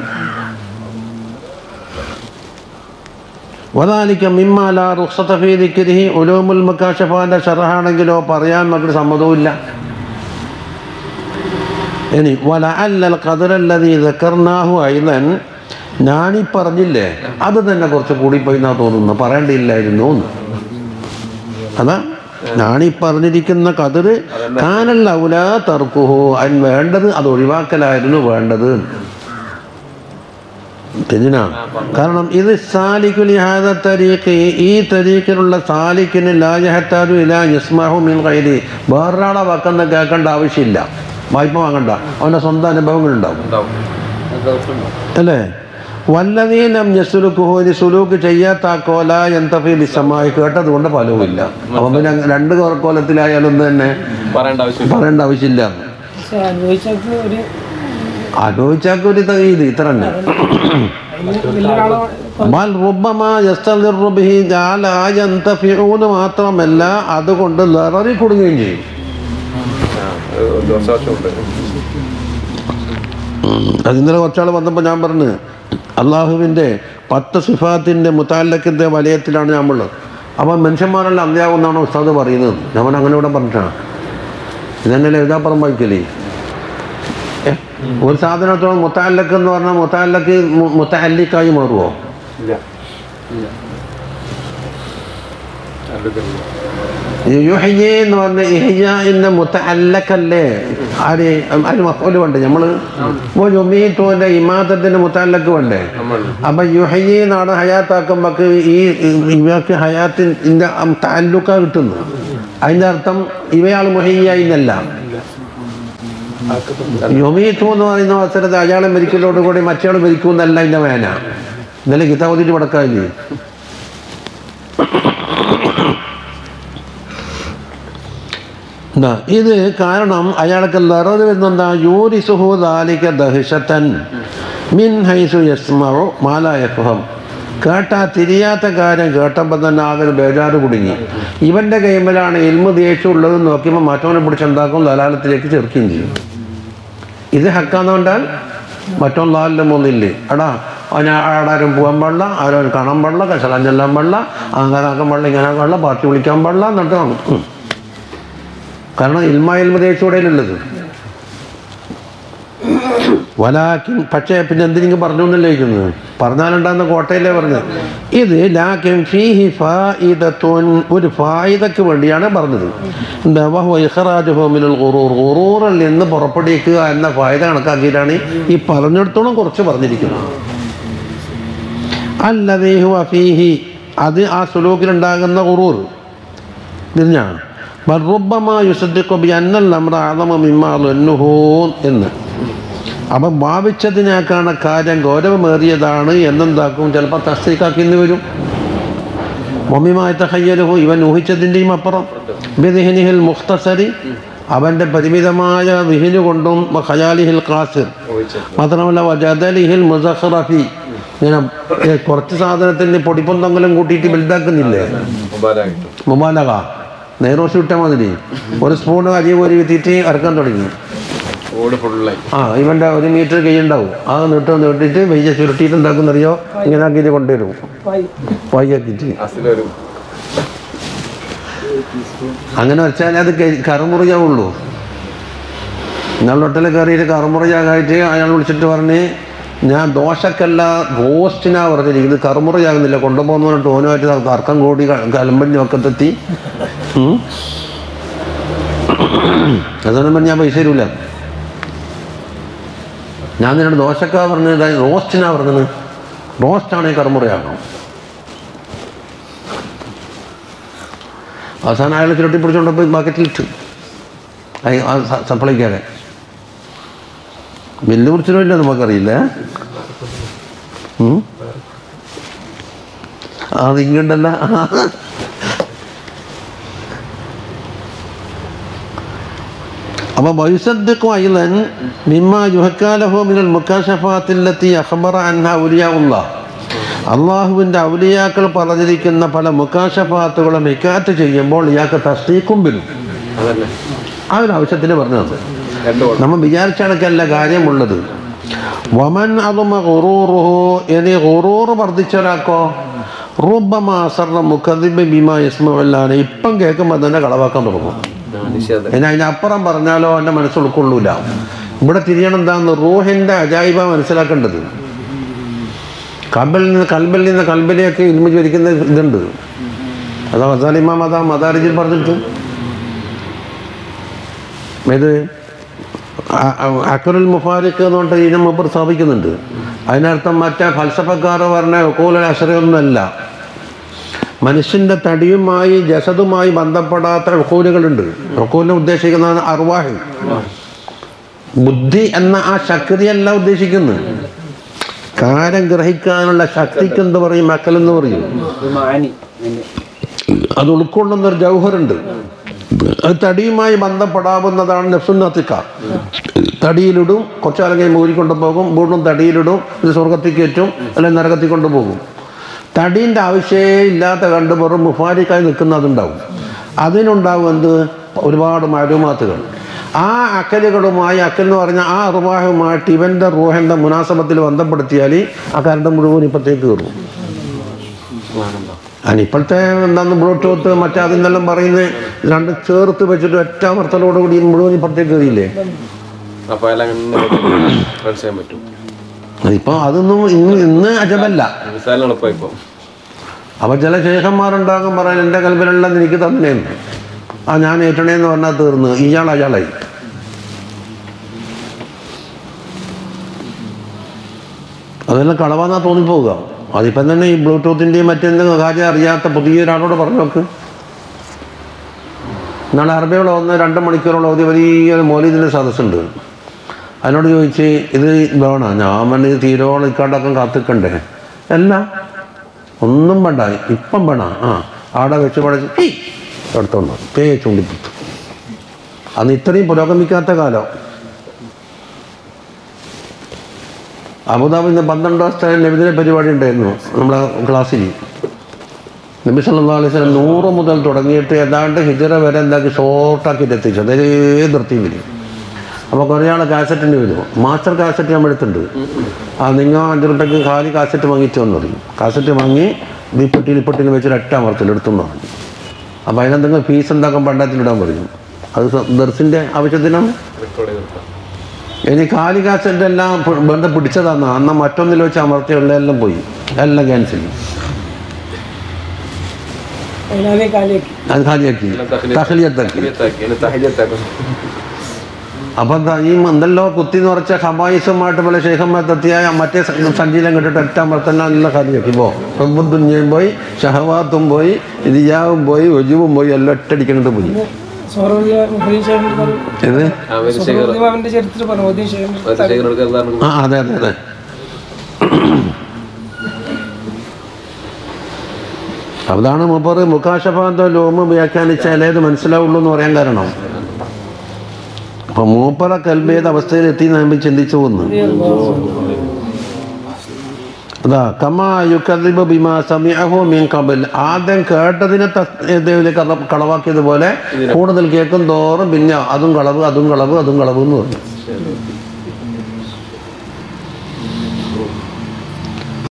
Speaker 1: വദാലിക്ക മിമ്മാല റുഖ്സത ഫീ ദിക്രിഹി ഉലൂമുൽ മുക്കാശഫാന്റെ ഷറഹാണെങ്കിലോ പറയാൻ നമുക്ക് സമ്മതവുമില്ല ഇനി വല അല്ലൽ ഖദറല്ലതി ദക്കർനാഹു ഐതൻ ഞാനീ പറഞ്ഞില്ലേ അത് തന്നെ കുറച്ച് കൂടിപ്പോയി എന്നാ തോന്നുന്നു പറയേണ്ടിയില്ലായിരുന്നു എന്ന് അതാ ഞാനീ പറഞ്ഞിരിക്കുന്ന കതിർ കാനല്ല ഔല തർക്കുഹു അതിന് വേണ്ടത് അത് ഒഴിവാക്കലായിരുന്നു വേണ്ടത് തെജിന കാരണം ഇത് സാലിക്കുലി ഹാദ തരീഖ് ഈ തരീഖിലുള്ള സാലിക്കിന് ലാജഹത്താരു ഇല യസ്മാഹു മിൻ ഖൈരി വേറൊരാളെ വക്കെന്ന് കേൾക്കേണ്ട ആവശ്യമില്ല വായ്പ വാങ്ങണ്ട അവൻ്റെ സ്വന്തം അനുഭവങ്ങളുണ്ടാവും
Speaker 3: ഉണ്ടാവും
Speaker 1: അല്ലേ വല്ലതീനം യസുലുക്കുഹു ഇനി സുലൂക്ക് ചെയ്യാത്ത ആ കോല എന്തഫി ബിസമായി കേട്ടത് കൊണ്ട് ഫലവുമില്ല അപ്പം പിന്നെ അങ്ങ് രണ്ട് കോലത്തിലായാലും തന്നെ
Speaker 3: പറയേണ്ട ആവശ്യം
Speaker 1: പറയേണ്ട ആവശ്യമില്ല
Speaker 4: പക്ഷെ അനുഭവിച്ചൊക്കെ ഒരു
Speaker 1: അനുഭവിച്ചാൽ ഒരു ഇത് ഇത്ര തന്നെ
Speaker 4: അതിന് വലിയൊരാളെ
Speaker 1: ബൽ റുബ്ബമ യസ്തദിറു ബിഹി ജഅല യന്തഫിഊന മാത്രമല്ല അതുകൊണ്ട് ലററി കൊടുക്കുകയും ചെയ്യും
Speaker 3: ദോഷാവശ്യമുണ്ട്
Speaker 1: അത് ഇന്നലെ കുറച്ചാൾ വന്നപ്പോൾ ഞാൻ പറഞ്ഞു അള്ളാഹുവിൻ്റെ പത്ത് സിഫാത്തിൻ്റെ മുത്താലക്കിൻ്റെ വലയത്തിലാണ് നമ്മളുള്ളത് അപ്പം മനുഷ്യന്മാരെല്ലാം അന്ത്യാവുമെന്നാണ് ഉസ്താദ് പറയുന്നത് ഞാൻ അങ്ങനെ ഇവിടെ പറഞ്ഞിട്ടാണ് ഇതന്നെയല്ലേ എഴുതാപ്പുറം വായിക്കലേ ഏ? ഒരു സാധനത്തോളം മുത്താലക്ക് എന്ന് പറഞ്ഞാൽ മുത്താലക്ക് മുത്തല്ലിക്കായി മാറുമോ
Speaker 3: ഇല്ല അടുത്തില്ല.
Speaker 1: യുഹയ്യ എന്ന് പറഞ്ഞ ഇഹയ്യന്റെ മുത്തല്ലക്കല്ലേ ആര് അതിന് മഫൂല് വേണ്ടേ നമ്മള് യുമീത്തോന്റെ ഇമാത്തത്തിന്റെ മുത്തല്ലക്ക് വേണ്ടേ
Speaker 3: നമ്മൾ
Speaker 1: അപ്പൊ യുഹയ്യ എന്നാണ് ഹയാത്താക്കുമ്പക്ക് ഈ ഇവർക്ക് ഹയാത്തിന്റെ താലൂക്ക കിട്ടുന്നു അതിന്റെ അർത്ഥം ഇവയാൾ മുഹയ്യ എന്നല്ല യുമീത്തു എന്ന് പറയുന്ന അവസരത്തിൽ അയാളെ മരിക്കലോട് കൂടി മറ്റയാൾ മരിക്കും എന്നല്ല അതിന്റെ വേന ഇന്നലെ ഗീതാവതിട്ട് പടക്കാല്ലേ എന്താ ഇത് കാരണം അയാൾക്ക് ലറത് വരുന്നെന്താ യൂരി സുഹൂദാലിക ദഹിഷത്തൻ മിൻ ഹൈസു യസ്മറു മാലായഫഹം കേട്ടാ തിരിയാത്ത കാര്യം കേട്ടപ്പോൾ തന്നെ ആകെ ബേജാറ് കുടുങ്ങി ഇവന്റെ കൈമലാണ് എൽമ് ദേഷ്യം ഉള്ളത് നോക്കിയപ്പോൾ മറ്റവനെ പിടിച്ചുണ്ടാക്കും ദലാലത്തിലേക്ക് ചേർക്കുകയും ചെയ്യും ഇത് ഹക്കാന്നുകൊണ്ടാൽ മറ്റൊന്ന് നാലിൻ്റെ മൂന്നില്ലേ എടാ അവന് ആടാരും പോകാൻ പാടില്ല ആരും കാണാൻ പാടില്ല കശലാൻ ചെല്ലാൻ പാടില്ല അങ്ങനെ ആക്കാൻ പാടില്ല ഇങ്ങനെ ആക്കാൻ പാടില്ല പാർട്ടി വിളിക്കാൻ പാടില്ല എന്നിട്ട് കാണും ഉം. കാരണം ഇൽമ ഇൽമ ദേശൂടെയുള്ളത് വലാക്കിൻ പക്ഷേ പിന്നെ എന്തിനെങ്കിലും പറഞ്ഞു എന്നല്ലേ ചോദിക്കുന്നത് പറഞ്ഞാലുണ്ടാകുന്ന കോട്ടയിലേ പറഞ്ഞത് ഇത് ലാക്കിൻ ഫീഹി ഫായിദത്തുൻ ഒരു ഫായിദക്ക് വേണ്ടിയാണ് പറഞ്ഞത് എന്താ വഹുവ ഇഖ്റാജുഹു മിനൽ ഖുറൂർ ഖുറൂറിൽ നിന്ന് പുറപ്പെടുവിക്കുക എന്ന ഫായിദ കണക്കാക്കിയിട്ടാണ് ഈ പറഞ്ഞിടത്തോളം കുറച്ച് പറഞ്ഞിരിക്കുന്നത് അല്ലതേ ഹുവ ഫീഹി അത് ആ സുലൂക്കിലുണ്ടാകുന്ന ഖുറൂർ തിരിഞ്ഞാണ് ബർറുബമാ യുസദ്ദിഖു ബി അന്നൽ അമ്ര അഅളമ മിമ്മാ ളന്നുഹു എന്ന് അപ്പം ഭാവിച്ചതിനേക്കാണ് കാര്യം ഗൗരവമേറിയതാണ് എന്നെന്താക്കും ചിലപ്പോൾ തസ്തിക്കാക്കിന്ന് വരും മമ്മിമായി തഹയ്യലുഹു ഇവൻ ഊഹിച്ചതിൻ്റെയും അപ്പുറം ബിദിഹിനിഹിൽ മുഖ്തസരി അവൻ്റെ പരിമിതമായ വിഹിനു കൊണ്ടും ഖയാലിഹിൽ ഖാസിർ മാത്രമല്ല വജദലിഹിൽ മുസഖറഫി ഇങ്ങനെ ഏ, കുറച്ച് സാധനത്തിന് പൊടിപ്പൊന്തെങ്കിലും കൂട്ടിയിട്ട് വലുതാക്കുന്നില്ലേ
Speaker 3: മുബാരാക്കിട്ടു
Speaker 1: മുബാലക നെയ്റോസ് വിട്ട മാതിരി ഒരു സ്പൂൺ അരി ഒരു വിത്തിട്ട് ഇറക്കാൻ തുടങ്ങി
Speaker 3: ഓട് ഫുള്ളായി
Speaker 1: ആ ഇവൻ്റെ ഒരു മീറ്റർ കൈയുണ്ടാവും ആ നീട്ട് നീട്ടിട്ട് വെയ്യ ചുരുട്ടിയിട്ട് എന്താക്കുന്നറിയോ ഇങ്ങനെ ആക്കിയിട്ട് കൊണ്ടുവരും വൈകാക്കിയിട്ട്
Speaker 3: അസിലൊരു
Speaker 1: അങ്ങനെ വെച്ചാൽ അത് കെ- കറുമുറിയാവുള്ളൂ ഇന്നാൾ ഹോട്ടലിൽ കയറിയിട്ട് കറുമുറിയാകായിട്ട് അയാൾ വിളിച്ചിട്ട് പറഞ്ഞ് ഞാൻ ദോശക്കല്ല റോസ്റ്റിനാ പറഞ്ഞിരിക്കുന്നത് കറുമുറയാകുന്നില്ല കൊണ്ടുപോകുന്ന പറഞ്ഞിട്ട് ഓനുമായിട്ട് തർക്കം കൂടി കലമ്പഞ്ഞ ഒക്കത്തെത്തി ഉം. അതൊന്നും പറഞ്ഞ് ഞാൻ പൈസ തരൂല ഞാൻ നിന്നോട് ദോശക്കാ പറഞ്ഞത് റോസ്റ്റിനാ പറഞ്ഞത് റോസ്റ്റാണെങ്കിൽ കറുമുറയാക്കണം അവസാനം അയാൾ ചുരുട്ടി പിടിച്ചുകൊണ്ടപ്പോൾ ബക്കറ്റിലിട്ട് അയ്- ആ സ- സപ്ലൈക്കാരെ ബില്ല് കുറിച്ചിട്ടോ ഇല്ല നമുക്കറിയില്ല ഉം? അത് ഇങ്ങണ്ടല്ല അപ്പൊ വയുസദ്ദിഖു അയ്ലൻ മിമ്മ യുഹക്കാലഹു മിനൽ മുക്കാശഫാത്തില്ലത്തി അഖബറ അൻഹ ഔലിയാഉല്ലാഹ് അള്ളാഹുവിൻ്റെ ഔലിയാക്കൾ പറഞ്ഞിരിക്കുന്ന പല മുക്കാശഫാത്തുകളും ഇക്കാറ്റ് ചെയ്യുമ്പോൾ ഇയാൾക്ക് തസ്തീക്കും വരും
Speaker 3: അതന്നെ
Speaker 1: ആ ഒരു ആവശ്യത്തിന് പറഞ്ഞത്
Speaker 3: രണ്ടു ഓട്
Speaker 1: നമ്മൾ വിചാരിച്ച കണക്കല്ല കാര്യമുള്ളത് വമൻ അതുമ ഖുറൂറുഹു ഇനി ഖുറൂറ് വർദ്ധിച്ച ഒരാൾക്കോ റുബമാസറ മുഖദിബ് ബിമ യസ്മല്ലാനെ ഇപ്പം കേൾക്കുമ്പോൾ തന്നെ കളവാക്കാൻ തുടങ്ങും
Speaker 3: നിഷേധം
Speaker 1: ഇനി അതിനപ്പുറം പറഞ്ഞാലോ എൻ്റെ മനസ്സ് ഉൾക്കൊള്ളൂല ഇവിടെ തിരിയണം എന്താന്ന് റൂഹിൻ്റെ അജായിബ മനസ്സിലാക്കേണ്ടത് കൽബിൽ നിന്ന് കൽബിൽ നിന്ന് കൽബിലേക്ക് ഇൽമ ജ്വലിക്കുന്ന ഇതുണ്ട് അതാ മസാലിമാം അതാ മദാരിജിൽ പറഞ്ഞിട്ട് ഇത് അ- അ- അക്കറുൽ മുഫാരിഖ് എന്ന് പറഞ്ഞിട്ട് ഇതിനെ മുമ്പ് സ്ഥാപിക്കുന്നുണ്ട് അതിനർത്ഥം മറ്റേ ഫൽസഫക്കാർ പറഞ്ഞ ഒക്കൂല അഷറയൊന്നുമല്ല മനുഷ്യൻ്റെ തടിയുമായി ജസതുമായി ബന്ധപ്പെടാത്ത ഒക്കൂലുകളുണ്ട് ഒക്കൂലിനെ ഉദ്ദേശിക്കുന്നത് അർവാഹ് ബുദ്ധി എന്ന ആ ശക്തിയല്ല ഉദ്ദേശിക്കുന്നത് കാര്യം ഗ്രഹിക്കാനുള്ള ശക്തിക്ക് എന്ത് പറയും മക്കൾ എന്ന് പറയും അത് ഉൾക്കൊള്ളുന്ന ഒരു ജൗഹറുണ്ട് അത് തടിയുമായി ബന്ധപ്പെടാവുന്നതാണ് നഫ്സുന്നത്തിക്ക തടിയിലിടും കുറച്ചാലും കഴിഞ്ഞ് മൂരിക്കൊണ്ട് പോകും വീണ്ടും തടിയിലിടും ഇത് സ്വർഗത്തിൽ കയറ്റും അല്ലെങ്കിൽ നരകത്തിൽ കൊണ്ടുപോകും തടീൻ്റെ ആവശ്യമേ ഇല്ലാത്ത കണ്ട് വെറും മുഫാരിക്കായി നിൽക്കുന്ന അതുണ്ടാവും അതിനുണ്ടാവും എന്ത് ഒരുപാട് മരുമാത്തുകൾ ആ അക്കലുകളുമായി അക്കൽ എന്ന് പറഞ്ഞാൽ ആ അറുവാഹുമായിട്ട് ഇവൻ്റെ റൂഹൻ്റെ മുനാസബത്തിൽ ബന്ധപ്പെടുത്തിയാൽ ആ കരണ്ട് മുഴുവൻ ഇപ്പത്തേക്ക് കയറും അതിന് ഇപ്പോഴത്തെ എന്താന്ന് ബ്ലൂടൂത്ത് മറ്റേ അതിനെല്ലാം പറയുന്നത് രണ്ട് ചേർത്ത് വെച്ചിട്ട് ഒറ്റ അമർത്തലോടുകൂടി മുഴുവൻ ഇപ്പുറത്തേക്ക് കയറിയില്ലേ
Speaker 3: അപ്പൊ അയാൾ അങ്ങനെ റൺ ചെയ്യാൻ പറ്റും
Speaker 1: അതിപ്പോൾ അതൊന്നും ഇന്ന് ഇന്ന് അജബല്ല
Speaker 3: മിസാലിന് എളുപ്പമായി ഇപ്പൊ
Speaker 1: അപ്പോൾ ചില ശേഖന്മാരുണ്ടാകും പറയാൻ എൻ്റെ കൽപ്പനയെല്ലാം എനിക്ക് തന്നേന്ന് ആ ഞാൻ ഏറ്റണേന്ന് പറഞ്ഞാൽ തീർന്ന് ഇയാൾ അയാളായി അതെല്ലാം കളവാന്നാ തോന്നിപ്പോവുക അതിപ്പം തന്നെ ഈ ബ്ലൂടൂത്തിൻ്റെയും മറ്റെന്തെങ്കിലും കാര്യം അറിയാത്ത പുതിയൊരാളോട് പറഞ്ഞു നോക്ക് നാളെ അറബിയോളം ഒന്ന് രണ്ട് മണിക്കൂറോളം ഓതി വലിയൊരു മോലിദിൻ്റെ സദസ്സുണ്ട് അതിനോട് ചോദിച്ച് ഇത് വേണോ ഞാൻ പറഞ്ഞു ഇത് തീരോളം ഇക്കാണ്ടൊക്കെ കാത്തിക്കണ്ടേ അല്ല ഒന്നും വേണ്ട ഇപ്പം വേണ ആ ആടെ വെച്ച് പടച്ച് ഹീ എടുത്തോണ്ട് വന്നു. പേ ചൂണ്ടിപ്പിത്തു അന്ന് ഇത്രയും പുരോഗമിക്കാത്ത കാലം അബുദാബിൽ നിന്ന് പന്ത്രണ്ട് ദിവസത്തെ നബിദിന പരിപാടി ഉണ്ടായിരുന്നു നമ്മളെ ക്ലാസ്സിൽ നബി സല്ലല്ലാഹു അലൈഹി വസല്ലം നൂറ് മുതൽ തുടങ്ങിയിട്ട് ഏതാണ്ട് ഹിജറ വരെ എന്താക്കി ഷോർട്ടാക്കിയിട്ട് എത്തിച്ചു അതേ നിർത്തി വരും അപ്പോൾ കുറേ ആൾ കാസറ്റിന് വരും മാസ്റ്റർ കാസറ്റ് നമ്മൾ എടുത്തിട്ടുണ്ട് ആ നിങ്ങൾ അഞ്ച് റുപ്യക്ക് ഖാലി കാസറ്റ് വാങ്ങിച്ചു എന്ന് പറയും കാസറ്റ് വാങ്ങി ഈ പെട്ടിയിൽ പെട്ടിയിൽ വെച്ച് ഒറ്റ അമർത്തിൽ എടുത്തെന്ന് പറഞ്ഞു അപ്പോൾ അതിനെന്തെങ്കിലും ഫീസ് ഉണ്ടാക്കാൻ പണ്ടാത്തിലിടാൻ പറയും അത് ദർസിൻ്റെ ആവശ്യത്തിനാണ്
Speaker 3: റെക്കോർഡ് ചെയ്തെടുക്കാം
Speaker 1: ഇനി കാലി കാസറ്റ് എല്ലാം പി- ബന്ധം പിടിച്ചതാണ് അന്ന് മറ്റൊന്നിൽ വെച്ച് അമർത്തിയുള്ള എല്ലാം പോയി എല്ലാം ക്യാൻസൽ
Speaker 4: അതിനാദ്യം കാലിയാക്കി
Speaker 1: അത് ഖാലിയാക്കി തഹലിയത്താക്കി
Speaker 3: തഹലിയത്താക്കി അതിന് തഹലിയത്താക്കും
Speaker 1: അപ്പം ദാ ഈ എന്തെല്ലോ കുത്തി നിറച്ച ഹമായിസുമായിട്ട് പല ശേഖന്മാരെത്തിയ മറ്റേ സ- സഞ്ചിയിലും കിട്ടിട്ട് ഒറ്റ അമർത്തന്നെ നല്ല ഖാലിയാക്കി പോ റബ്ബും തുഞ്ഞയും പോയി ഷഹവാത്തും പോയി റിയാവും പോയി ഒജുവും പോയി എല്ലാം ഒറ്റടിക്കണിട്ട് പോയി ഇത്
Speaker 3: അവര് ശേഖർ
Speaker 4: അവന്റെ ചരിത്രത്തിൽ പറഞ്ഞു ഉദയം ശേഖരൻ
Speaker 3: ശേഖരനോട് കരുതാറുണ്ട്
Speaker 1: ആ അതെ അതെ അതെ അതാണ് മുപ്പറ് മുഖാശഭാന്തോ ലോമ് വ്യാഖ്യാനിച്ചാൽ ഏത് മനസ്സിലാവുള്ളൂ എന്ന് പറയാൻ കാരണം അപ്പൊ മൂപ്പറ കൽബേത് അവസ്ഥയിൽ എത്തി നമ്മൾ ചിന്തിച്ചു പോകുന്നു അതാ കമാ യുക്കദിബ് ബിമാ സമിഅഹു മിൻ ഖബൽ ആദ്യം കേട്ടതിനെ തസ്- ഇതേപോലെ കള- കളവാക്കിയതുപോലെ കൂടുതൽ കേൾക്കും തോറും പിന്നെ അതും കളവ് അതും കളവ് അതും കളവ് എന്ന് പറഞ്ഞു